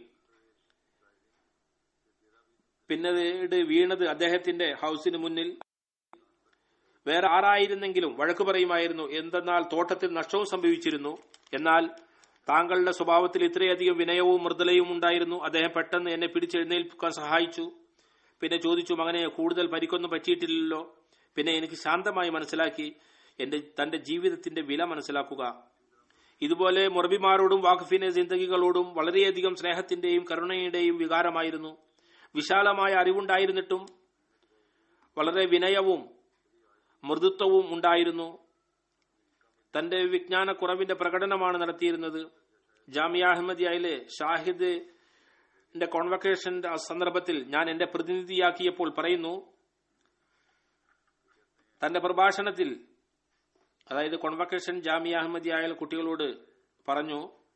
പിന്നീട് വീണത് അദ്ദേഹത്തിന്റെ ഹൗസിന് മുന്നിൽ വേറെ ആരായിരുന്നെങ്കിലും വഴക്ക് പറയുമായിരുന്നു എന്തെന്നാൽ തോട്ടത്തിൽ നഷ്ടവും സംഭവിച്ചിരുന്നു എന്നാൽ താങ്കളുടെ സ്വഭാവത്തിൽ ഇത്രയധികം വിനയവും മൃദുലയും ഉണ്ടായിരുന്നു അദ്ദേഹം പെട്ടെന്ന് എന്നെ പിടിച്ചെഴുന്നേൽപ്പിക്കാൻ സഹായിച്ചു പിന്നെ ചോദിച്ചു മകനെ കൂടുതൽ പരിക്കൊന്നും പറ്റിയിട്ടില്ലല്ലോ പിന്നെ എനിക്ക് ശാന്തമായി മനസ്സിലാക്കി എന്റെ തന്റെ ജീവിതത്തിന്റെ വില മനസ്സിലാക്കുക ഇതുപോലെ മുറബിമാരോടും വാഖഫിനെ ജിന്ദഗികളോടും വളരെയധികം സ്നേഹത്തിന്റെയും കരുണയുടെയും വികാരമായിരുന്നു വിശാലമായ അറിവുണ്ടായിരുന്നിട്ടും വളരെ വിനയവും മൃദുത്വവും ഉണ്ടായിരുന്നു തന്റെ വിജ്ഞാനക്കുറവിന്റെ പ്രകടനമാണ് നടത്തിയിരുന്നത് ജാമിയ അഹമ്മദിയയിലെ ഷാഹിദ് കോൺവക്കേഷന്റെ സന്ദർഭത്തിൽ ഞാൻ എന്റെ പ്രതിനിധിയാക്കിയപ്പോൾ പറയുന്നു തന്റെ പ്രഭാഷണത്തിൽ അതായത് കോൺവക്കേഷൻ ജാമിയ അഹമ്മദിയായ കുട്ടികളോട് പറഞ്ഞു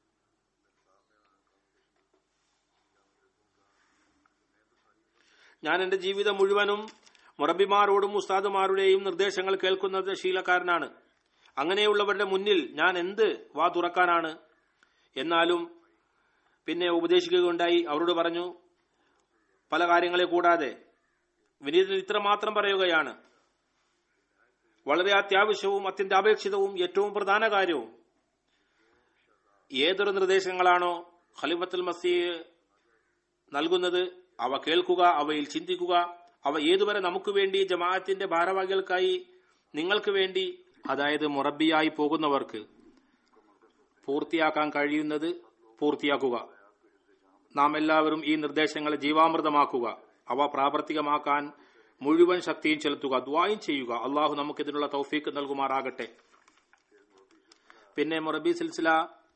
ഞാൻ എന്റെ ജീവിതം മുഴുവനും മുറബിമാരോടും ഉസ്താദുമാരുടെയും നിർദ്ദേശങ്ങൾ കേൾക്കുന്നത് ശീലക്കാരനാണ് അങ്ങനെയുള്ളവരുടെ മുന്നിൽ ഞാൻ എന്ത് വാ തുറക്കാനാണ് എന്നാലും പിന്നെ ഉപദേശിക്കുകയുണ്ടായി അവരോട് പറഞ്ഞു പല കാര്യങ്ങളെ കൂടാതെ വിനീതൻ ഇത്രമാത്രം പറയുകയാണ് വളരെ അത്യാവശ്യവും അത്യന്താപേക്ഷിതവും ഏറ്റവും പ്രധാന കാര്യവും ഏതൊരു നിർദ്ദേശങ്ങളാണോ ഖലിഫത്തുൽ മസീഹ് നൽകുന്നത് അവ കേൾക്കുക അവയിൽ ചിന്തിക്കുക അവ ഏതുവരെ നമുക്ക് വേണ്ടി ജമാഅത്തിന്റെ ഭാരവാഹികൾക്കായി നിങ്ങൾക്ക് വേണ്ടി അതായത് മുറബിയായി പോകുന്നവർക്ക് പൂർത്തിയാക്കാൻ കഴിയുന്നത് പൂർത്തിയാക്കുക നാം എല്ലാവരും ഈ നിർദ്ദേശങ്ങളെ ജീവാമൃതമാക്കുക അവ പ്രാവർത്തികമാക്കാൻ മുഴുവൻ ശക്തിയും ചെലുത്തുക ദ്വായും ചെയ്യുക അള്ളാഹു നമുക്ക് ഇതിനുള്ള തൗഫീക്ക് നൽകുമാറാകട്ടെ പിന്നെ മുറബി സിൽസില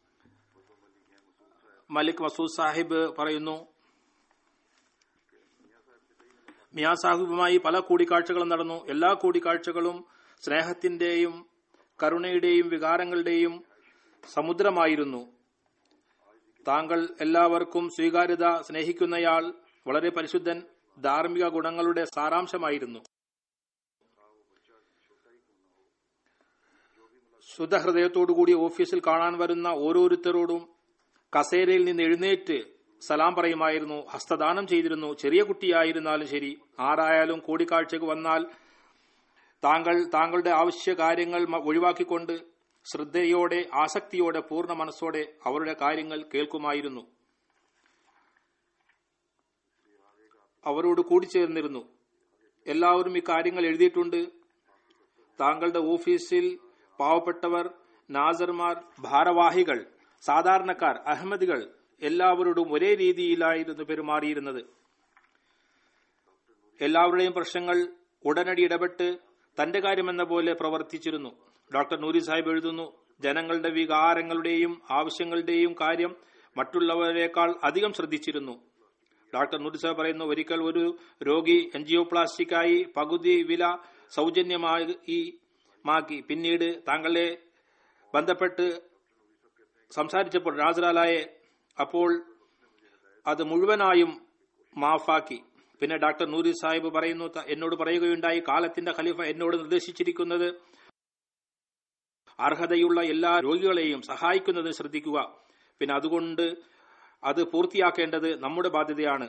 മലിക് മസൂദ് സാഹിബ് പറയുന്നു മിയാ സാഹിബുമായി പല കൂടിക്കാഴ്ചകളും നടന്നു എല്ലാ കൂടിക്കാഴ്ചകളും സ്നേഹത്തിന്റെയും കരുണയുടെയും വികാരങ്ങളുടെയും സമുദ്രമായിരുന്നു താങ്കൾ എല്ലാവർക്കും സ്വീകാര്യത സ്നേഹിക്കുന്നയാൾ വളരെ പരിശുദ്ധൻ ധാർമ്മിക ഗുണങ്ങളുടെ സാരാംശമായിരുന്നു ശുദ്ധഹൃദയത്തോടുകൂടി ഓഫീസിൽ കാണാൻ വരുന്ന ഓരോരുത്തരോടും കസേരയിൽ നിന്ന് എഴുന്നേറ്റ് സലാം പറയുമായിരുന്നു ഹസ്തദാനം ചെയ്തിരുന്നു ചെറിയ കുട്ടിയായിരുന്നാലും ശരി ആരായാലും കൂടിക്കാഴ്ചക്ക് വന്നാൽ താങ്കൾ താങ്കളുടെ ആവശ്യ കാര്യങ്ങൾ മ- ഒഴിവാക്കിക്കൊണ്ട് ശ്രദ്ധയോടെ ആസക്തിയോടെ പൂർണ്ണ മനസ്സോടെ അവരുടെ കാര്യങ്ങൾ കേൾക്കുമായിരുന്നു അവരോട് കൂടിച്ചേർന്നിരുന്നു എല്ലാവരും ഈ കാര്യങ്ങൾ എഴുതിയിട്ടുണ്ട് താങ്കളുടെ ഓഫീസിൽ പാവപ്പെട്ടവർ നാസർമാർ ഭാരവാഹികൾ സാധാരണക്കാർ അഹമ്മദികൾ എല്ലാവരോടും ഒരേ രീതിയിലായിരുന്നു പെരുമാറിയിരുന്നത് എല്ലാവരുടെയും പ്രശ്നങ്ങൾ ഉടനടി ഇടപെട്ട് തന്റെ കാര്യമെന്ന പോലെ പ്രവർത്തിച്ചിരുന്നു ഡോക്ടർ നൂരി സാഹിബ് എഴുതുന്നു ജനങ്ങളുടെ വികാരങ്ങളുടെയും ആവശ്യങ്ങളുടെയും കാര്യം മറ്റുള്ളവരെക്കാൾ അധികം ശ്രദ്ധിച്ചിരുന്നു ഡോക്ടർ നൂരി സാഹിബ് പറയുന്നു ഒരിക്കൽ ഒരു രോഗി എൻജിയോപ്ലാസ്റ്റിക്കായി പകുതി വില സൗജന്യമായി മാക്കി പിന്നീട് താങ്കളെ ബന്ധപ്പെട്ട് സംസാരിച്ചപ്പോൾ രാജറാലായെ അപ്പോൾ അത് മുഴുവനായും മാഫാക്കി പിന്നെ ഡോക്ടർ നൂരി സാഹിബ് പറയുന്നു ത- എന്നോട് പറയുകയുണ്ടായി കാലത്തിന്റെ ഖലീഫ എന്നോട് നിർദ്ദേശിച്ചിരിക്കുന്നത് അർഹതയുള്ള എല്ലാ രോഗികളെയും സഹായിക്കുന്നതിന് ശ്രദ്ധിക്കുക പിന്നെ അതുകൊണ്ട് അത് പൂർത്തിയാക്കേണ്ടത് നമ്മുടെ ബാധ്യതയാണ്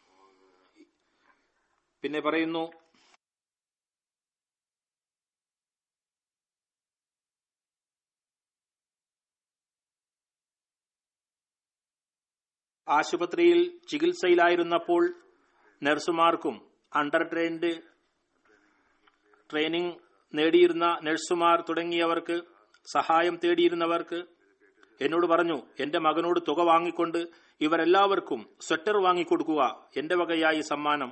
പിന്നെ പറയുന്നു ആശുപത്രിയിൽ ചികിത്സയിലായിരുന്നപ്പോൾ നഴ്സുമാർക്കും അണ്ടർ ട്രെയിൻഡ് ട്രെയിനിങ് നേടിയിരുന്ന നഴ്സുമാർ തുടങ്ങിയവർക്ക് സഹായം തേടിയിരുന്നവർക്ക് എന്നോട് പറഞ്ഞു എന്റെ മകനോട് തുക വാങ്ങിക്കൊണ്ട് ഇവരെല്ലാവർക്കും സ്വെറ്റർ വാങ്ങിക്കൊടുക്കുക എന്റെ വകയായി സമ്മാനം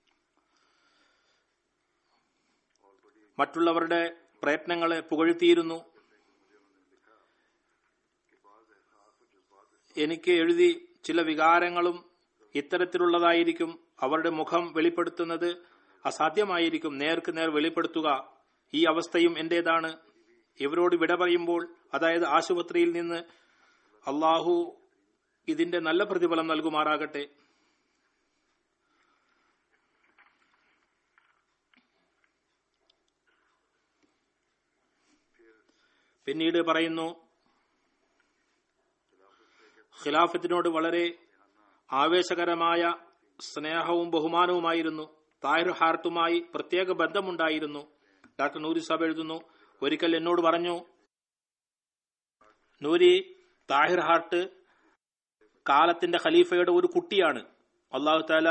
മറ്റുള്ളവരുടെ പ്രയത്നങ്ങളെ പുകഴ്ത്തിയിരുന്നു എനിക്ക് എഴുതി ചില വികാരങ്ങളും ഇത്തരത്തിലുള്ളതായിരിക്കും അവരുടെ മുഖം വെളിപ്പെടുത്തുന്നത് അസാധ്യമായിരിക്കും നേർക്ക് നേർ വെളിപ്പെടുത്തുക ഈ അവസ്ഥയും എന്റേതാണ് ഇവരോട് വിട പറയുമ്പോൾ അതായത് ആശുപത്രിയിൽ നിന്ന് അള്ളാഹു ഇതിന്റെ നല്ല പ്രതിഫലം നൽകുമാറാകട്ടെ പിന്നീട് പറയുന്നു ഖിലാഫത്തിനോട് വളരെ ആവേശകരമായ സ്നേഹവും ബഹുമാനവുമായിരുന്നു താഹിർ ഹാർട്ടുമായി പ്രത്യേക ബന്ധമുണ്ടായിരുന്നു ഡോക്ടർ നൂരി സാബ് എഴുതുന്നു ഒരിക്കൽ എന്നോട് പറഞ്ഞു നൂരി താഹിർ ഹാർട്ട് കാലത്തിന്റെ ഖലീഫയുടെ ഒരു കുട്ടിയാണ് അള്ളാഹു താല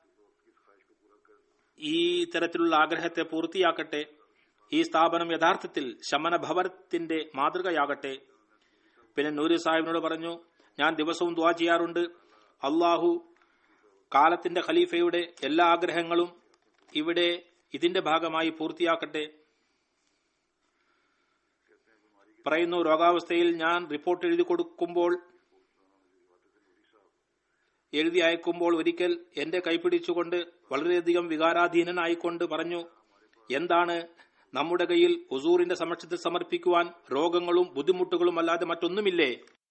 ഈ തരത്തിലുള്ള ആഗ്രഹത്തെ പൂർത്തിയാക്കട്ടെ ഈ സ്ഥാപനം യഥാർത്ഥത്തിൽ ശമനഭവനത്തിന്റെ മാതൃകയാകട്ടെ പിന്നെ നൂരി സാഹിബിനോട് പറഞ്ഞു ഞാൻ ദിവസവും ദ്വാ ചെയ്യാറുണ്ട് അള്ളാഹു കാലത്തിന്റെ ഖലീഫയുടെ എല്ലാ ആഗ്രഹങ്ങളും ഇവിടെ ഇതിന്റെ ഭാഗമായി പൂർത്തിയാക്കട്ടെ പറയുന്നു രോഗാവസ്ഥയിൽ ഞാൻ റിപ്പോർട്ട് എഴുതി കൊടുക്കുമ്പോൾ എഴുതി അയക്കുമ്പോൾ ഒരിക്കൽ എന്റെ കൈപിടിച്ചുകൊണ്ട് വളരെയധികം വികാരാധീനനായിക്കൊണ്ട് പറഞ്ഞു എന്താണ് നമ്മുടെ കയ്യിൽ ഹുസൂറിന്റെ സമക്ഷത്തിൽ സമർപ്പിക്കുവാൻ രോഗങ്ങളും ബുദ്ധിമുട്ടുകളും അല്ലാതെ മറ്റൊന്നുമില്ലേ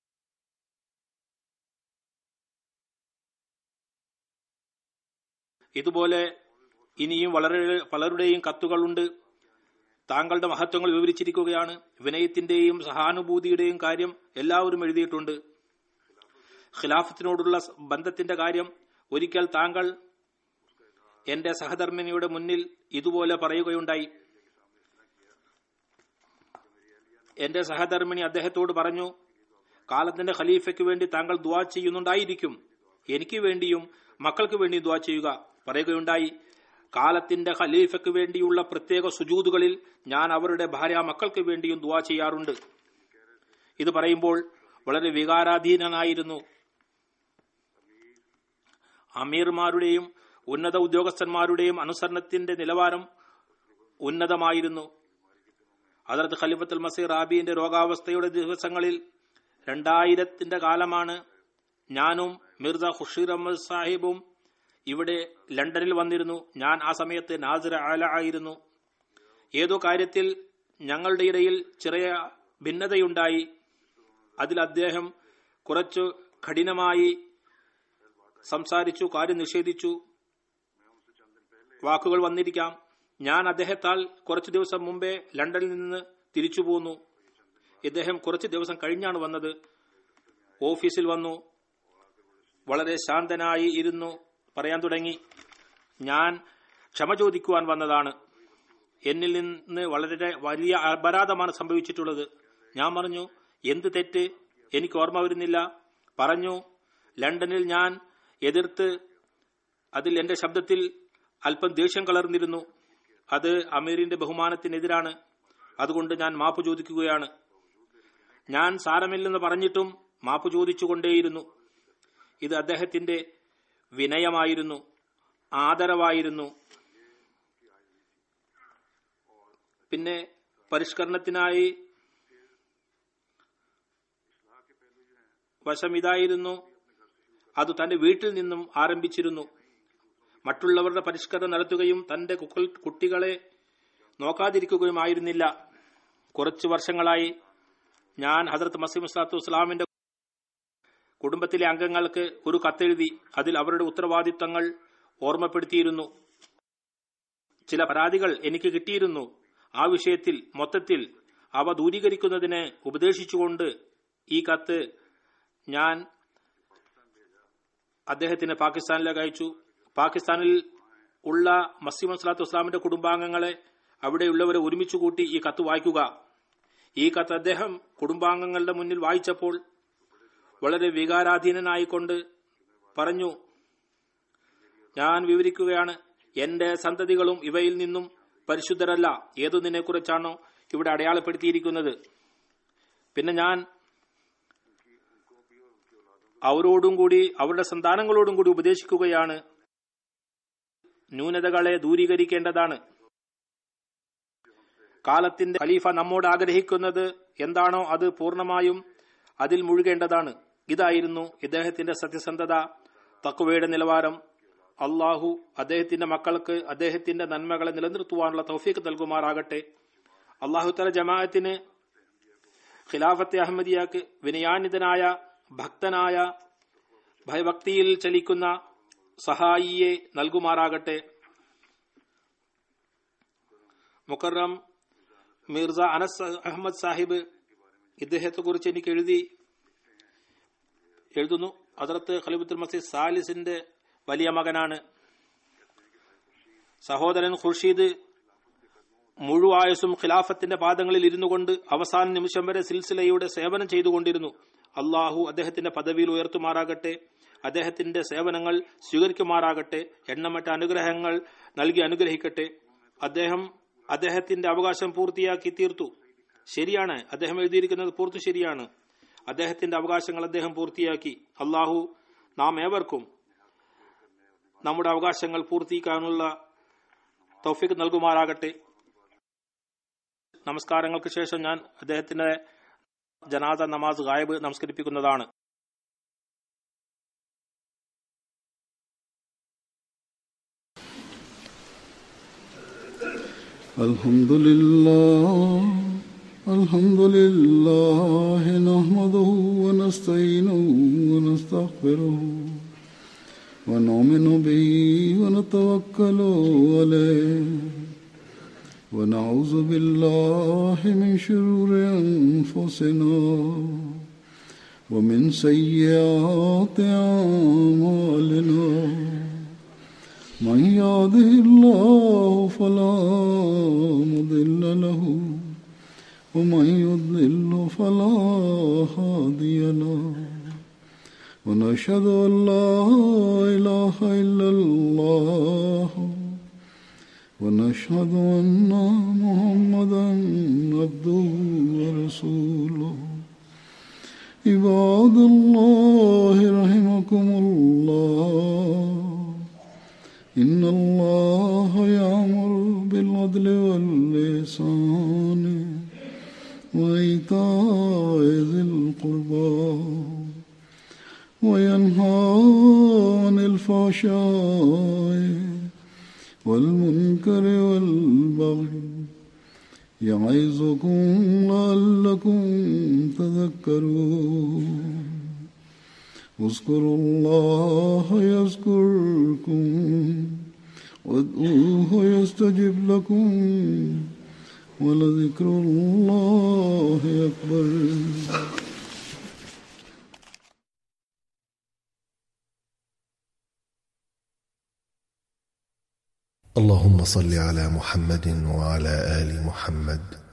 ഇതുപോലെ ഇനിയും വളരെ പലരുടെയും കത്തുകളുണ്ട് താങ്കളുടെ മഹത്വങ്ങൾ വിവരിച്ചിരിക്കുകയാണ് വിനയത്തിന്റെയും സഹാനുഭൂതിയുടെയും കാര്യം എല്ലാവരും എഴുതിയിട്ടുണ്ട് ഖിലാഫത്തിനോടുള്ള ബന്ധത്തിന്റെ കാര്യം ഒരിക്കൽ താങ്കൾ എന്റെ സഹധർമ്മിണിയുടെ മുന്നിൽ ഇതുപോലെ പറയുകയുണ്ടായി എന്റെ സഹധർമ്മിണി അദ്ദേഹത്തോട് പറഞ്ഞു കാലത്തിന്റെ ഖലീഫയ്ക്ക് വേണ്ടി താങ്കൾ ദുവാ ചെയ്യുന്നുണ്ടായിരിക്കും എനിക്ക് വേണ്ടിയും മക്കൾക്ക് വേണ്ടി ദുവാ ചെയ്യുക പറയുകയുണ്ടായി കാലത്തിന്റെ ഖലീഫയ്ക്ക് വേണ്ടിയുള്ള പ്രത്യേക സുജൂതുകളിൽ ഞാൻ അവരുടെ ഭാര്യ മക്കൾക്ക് വേണ്ടിയും ദുവാ ചെയ്യാറുണ്ട് ഇത് പറയുമ്പോൾ വളരെ വികാരാധീനനായിരുന്നു അമീർമാരുടെയും ഉന്നത ഉദ്യോഗസ്ഥന്മാരുടെയും അനുസരണത്തിന്റെ നിലവാരം ഉന്നതമായിരുന്നു ഹജറത്ത് ഖലിഫത്തുൽ മസീർ റാബിന്റെ രോഗാവസ്ഥയുടെ ദിവസങ്ങളിൽ രണ്ടായിരത്തിന്റെ കാലമാണ് ഞാനും മിർസ ഖുഷീർ അഹമ്മദ് സാഹിബും ഇവിടെ ലണ്ടനിൽ വന്നിരുന്നു ഞാൻ ആ സമയത്ത് നാസിർ ആല ആയിരുന്നു ഏതോ കാര്യത്തിൽ ഞങ്ങളുടെ ഇടയിൽ ചെറിയ ഭിന്നതയുണ്ടായി അതിൽ അദ്ദേഹം കുറച്ചു കഠിനമായി സംസാരിച്ചു കാര്യം നിഷേധിച്ചു വാക്കുകൾ വന്നിരിക്കാം ഞാൻ അദ്ദേഹത്താൽ കുറച്ചു ദിവസം മുമ്പേ ലണ്ടനിൽ നിന്ന് തിരിച്ചു പോന്നു ഇദ്ദേഹം കുറച്ച് ദിവസം കഴിഞ്ഞാണ് വന്നത് ഓഫീസിൽ വന്നു വളരെ ശാന്തനായി ഇരുന്നു പറയാൻ തുടങ്ങി ഞാൻ ക്ഷമ ചോദിക്കുവാൻ വന്നതാണ് എന്നിൽ നിന്ന് വളരെ വലിയ അപരാധമാണ് സംഭവിച്ചിട്ടുള്ളത് ഞാൻ പറഞ്ഞു എന്ത് തെറ്റ് എനിക്ക് ഓർമ്മ വരുന്നില്ല പറഞ്ഞു ലണ്ടനിൽ ഞാൻ എതിർത്ത് അതിൽ എന്റെ ശബ്ദത്തിൽ അല്പം ദേഷ്യം കലർന്നിരുന്നു അത് അമീറിന്റെ ബഹുമാനത്തിനെതിരാണ് അതുകൊണ്ട് ഞാൻ മാപ്പ് ചോദിക്കുകയാണ് ഞാൻ സാരമില്ലെന്ന് പറഞ്ഞിട്ടും മാപ്പ് ചോദിച്ചുകൊണ്ടേയിരുന്നു ഇത് അദ്ദേഹത്തിന്റെ വിനയമായിരുന്നു ആദരവായിരുന്നു പിന്നെ പരിഷ്കരണത്തിനായി വശം ഇതായിരുന്നു അത് തന്റെ വീട്ടിൽ നിന്നും ആരംഭിച്ചിരുന്നു മറ്റുള്ളവരുടെ പരിഷ്കരണം നടത്തുകയും തന്റെ കുക്കൾ- കുട്ടികളെ നോക്കാതിരിക്കുകയുമായിരുന്നില്ല കുറച്ചു വർഷങ്ങളായി ഞാൻ ഹസരത്ത് മസീം സ്വലാത്തു വസ്സലാമിന്റെ കുടുംബത്തിലെ അംഗങ്ങൾക്ക് ഒരു കത്തെഴുതി അതിൽ അവരുടെ ഉത്തരവാദിത്തങ്ങൾ ഓർമ്മപ്പെടുത്തിയിരുന്നു ചില പരാതികൾ എനിക്ക് കിട്ടിയിരുന്നു ആ വിഷയത്തിൽ മൊത്തത്തിൽ അവ ദൂരീകരിക്കുന്നതിന് ഉപദേശിച്ചുകൊണ്ട് ഈ കത്ത് ഞാൻ അദ്ദേഹത്തിന് പാകിസ്ഥാനിലേക്ക് അയച്ചു പാകിസ്ഥാനിൽ ഉള്ള മസീം സ്വലാത്തു വസ്സലാമിന്റെ കുടുംബാംഗങ്ങളെ അവിടെയുള്ളവരെ ഒരുമിച്ച് കൂട്ടി ഈ കത്ത് വായിക്കുക ഈ കത്ത് അദ്ദേഹം കുടുംബാംഗങ്ങളുടെ മുന്നിൽ വായിച്ചപ്പോൾ വളരെ വികാരാധീനനായിക്കൊണ്ട് പറഞ്ഞു ഞാൻ വിവരിക്കുകയാണ് എന്റെ സന്തതികളും ഇവയിൽ നിന്നും പരിശുദ്ധരല്ല ഏതൊന്നിനെ കുറിച്ചാണോ ഇവിടെ അടയാളപ്പെടുത്തിയിരിക്കുന്നത് പിന്നെ ഞാൻ അവരോടും കൂടി അവരുടെ സന്താനങ്ങളോടും കൂടി ഉപദേശിക്കുകയാണ് ന്യൂനതകളെ ദൂരീകരിക്കേണ്ടതാണ് കാലത്തിന്റെ ഖലീഫ നമ്മോട് ആഗ്രഹിക്കുന്നത് എന്താണോ അത് പൂർണ്ണമായും അതിൽ മുഴുകേണ്ടതാണ് ഇതായിരുന്നു ഇദ്ദേഹത്തിന്റെ സത്യസന്ധത തക്കുവയുടെ നിലവാരം അള്ളാഹു അദ്ദേഹത്തിന്റെ മക്കൾക്ക് അദ്ദേഹത്തിന്റെ നന്മകളെ നിലനിർത്തുവാനുള്ള തൗഫീഖ് നൽകുമാറാകട്ടെ അള്ളാഹു തല ജമാഅത്തിന് ഖിലാഫത്തെ അഹമ്മദിയാക്ക് വിനയാന്വിതനായ ഭക്തനായ ഭയഭക്തിയിൽ ചലിക്കുന്ന സഹായിയെ നൽകുമാറാകട്ടെ മുക്കറം മിർസ അനസ് അഹമ്മദ് സാഹിബ് ഇദ്ദേഹത്തെ കുറിച്ച് എനിക്ക് എഴുതി എഴുതുന്നു ഹജറത്ത് ഖലീബുൽ മസീദ് സാലിസിന്റെ വലിയ മകനാണ് സഹോദരൻ ഖുർഷീദ് മുഴുവായസും ഖിലാഫത്തിന്റെ പാദങ്ങളിൽ ഇരുന്നു കൊണ്ട് അവസാന നിമിഷം വരെ സിൽസിലയുടെ സേവനം ചെയ്തുകൊണ്ടിരുന്നു അള്ളാഹു അദ്ദേഹത്തിന്റെ പദവിയിൽ ഉയർത്തുമാറാകട്ടെ അദ്ദേഹത്തിന്റെ സേവനങ്ങൾ സ്വീകരിക്കുമാറാകട്ടെ എണ്ണമറ്റ അനുഗ്രഹങ്ങൾ നൽകി അനുഗ്രഹിക്കട്ടെ അദ്ദേഹം അദ്ദേഹത്തിന്റെ അവകാശം പൂർത്തിയാക്കി തീർത്തു ശരിയാണ് അദ്ദേഹം എഴുതിയിരിക്കുന്നത് പൂർത്തി ശരിയാണ് അദ്ദേഹത്തിന്റെ അവകാശങ്ങൾ അദ്ദേഹം പൂർത്തിയാക്കി അള്ളാഹു നാം ഏവർക്കും നമ്മുടെ അവകാശങ്ങൾ പൂർത്തിയാക്കാനുള്ള തൗഫീഖ് നൽകുമാറാകട്ടെ നമസ്കാരങ്ങൾക്ക് ശേഷം ഞാൻ അദ്ദേഹത്തിന്റെ ജനാദ നമാസ് ഗായബ് നമസ്കരിപ്പിക്കുന്നതാണ് الحمد لله الحمد لله نحمده ونستعينه ونستغفره ونؤمن به ونتوكل عليه ونعوذ بالله من شرور أنفسنا ومن سيئات أعمالنا من يهده الله فلا مضل له ومن يضلل فلا هادي له ونشهد ان لا اله الا الله ونشهد ان محمدا عبده ورسوله عباد الله رحمكم الله إن الله يأمر بالعدل واللسان وإيتاء ذي القربى وينهى عن الفحشاء والمنكر والبغي يعظكم لعلكم تذكرون اذكروا الله يذكركم وادعوه يستجب لكم ولذكر الله أكبر اللهم صل على محمد وعلى ال محمد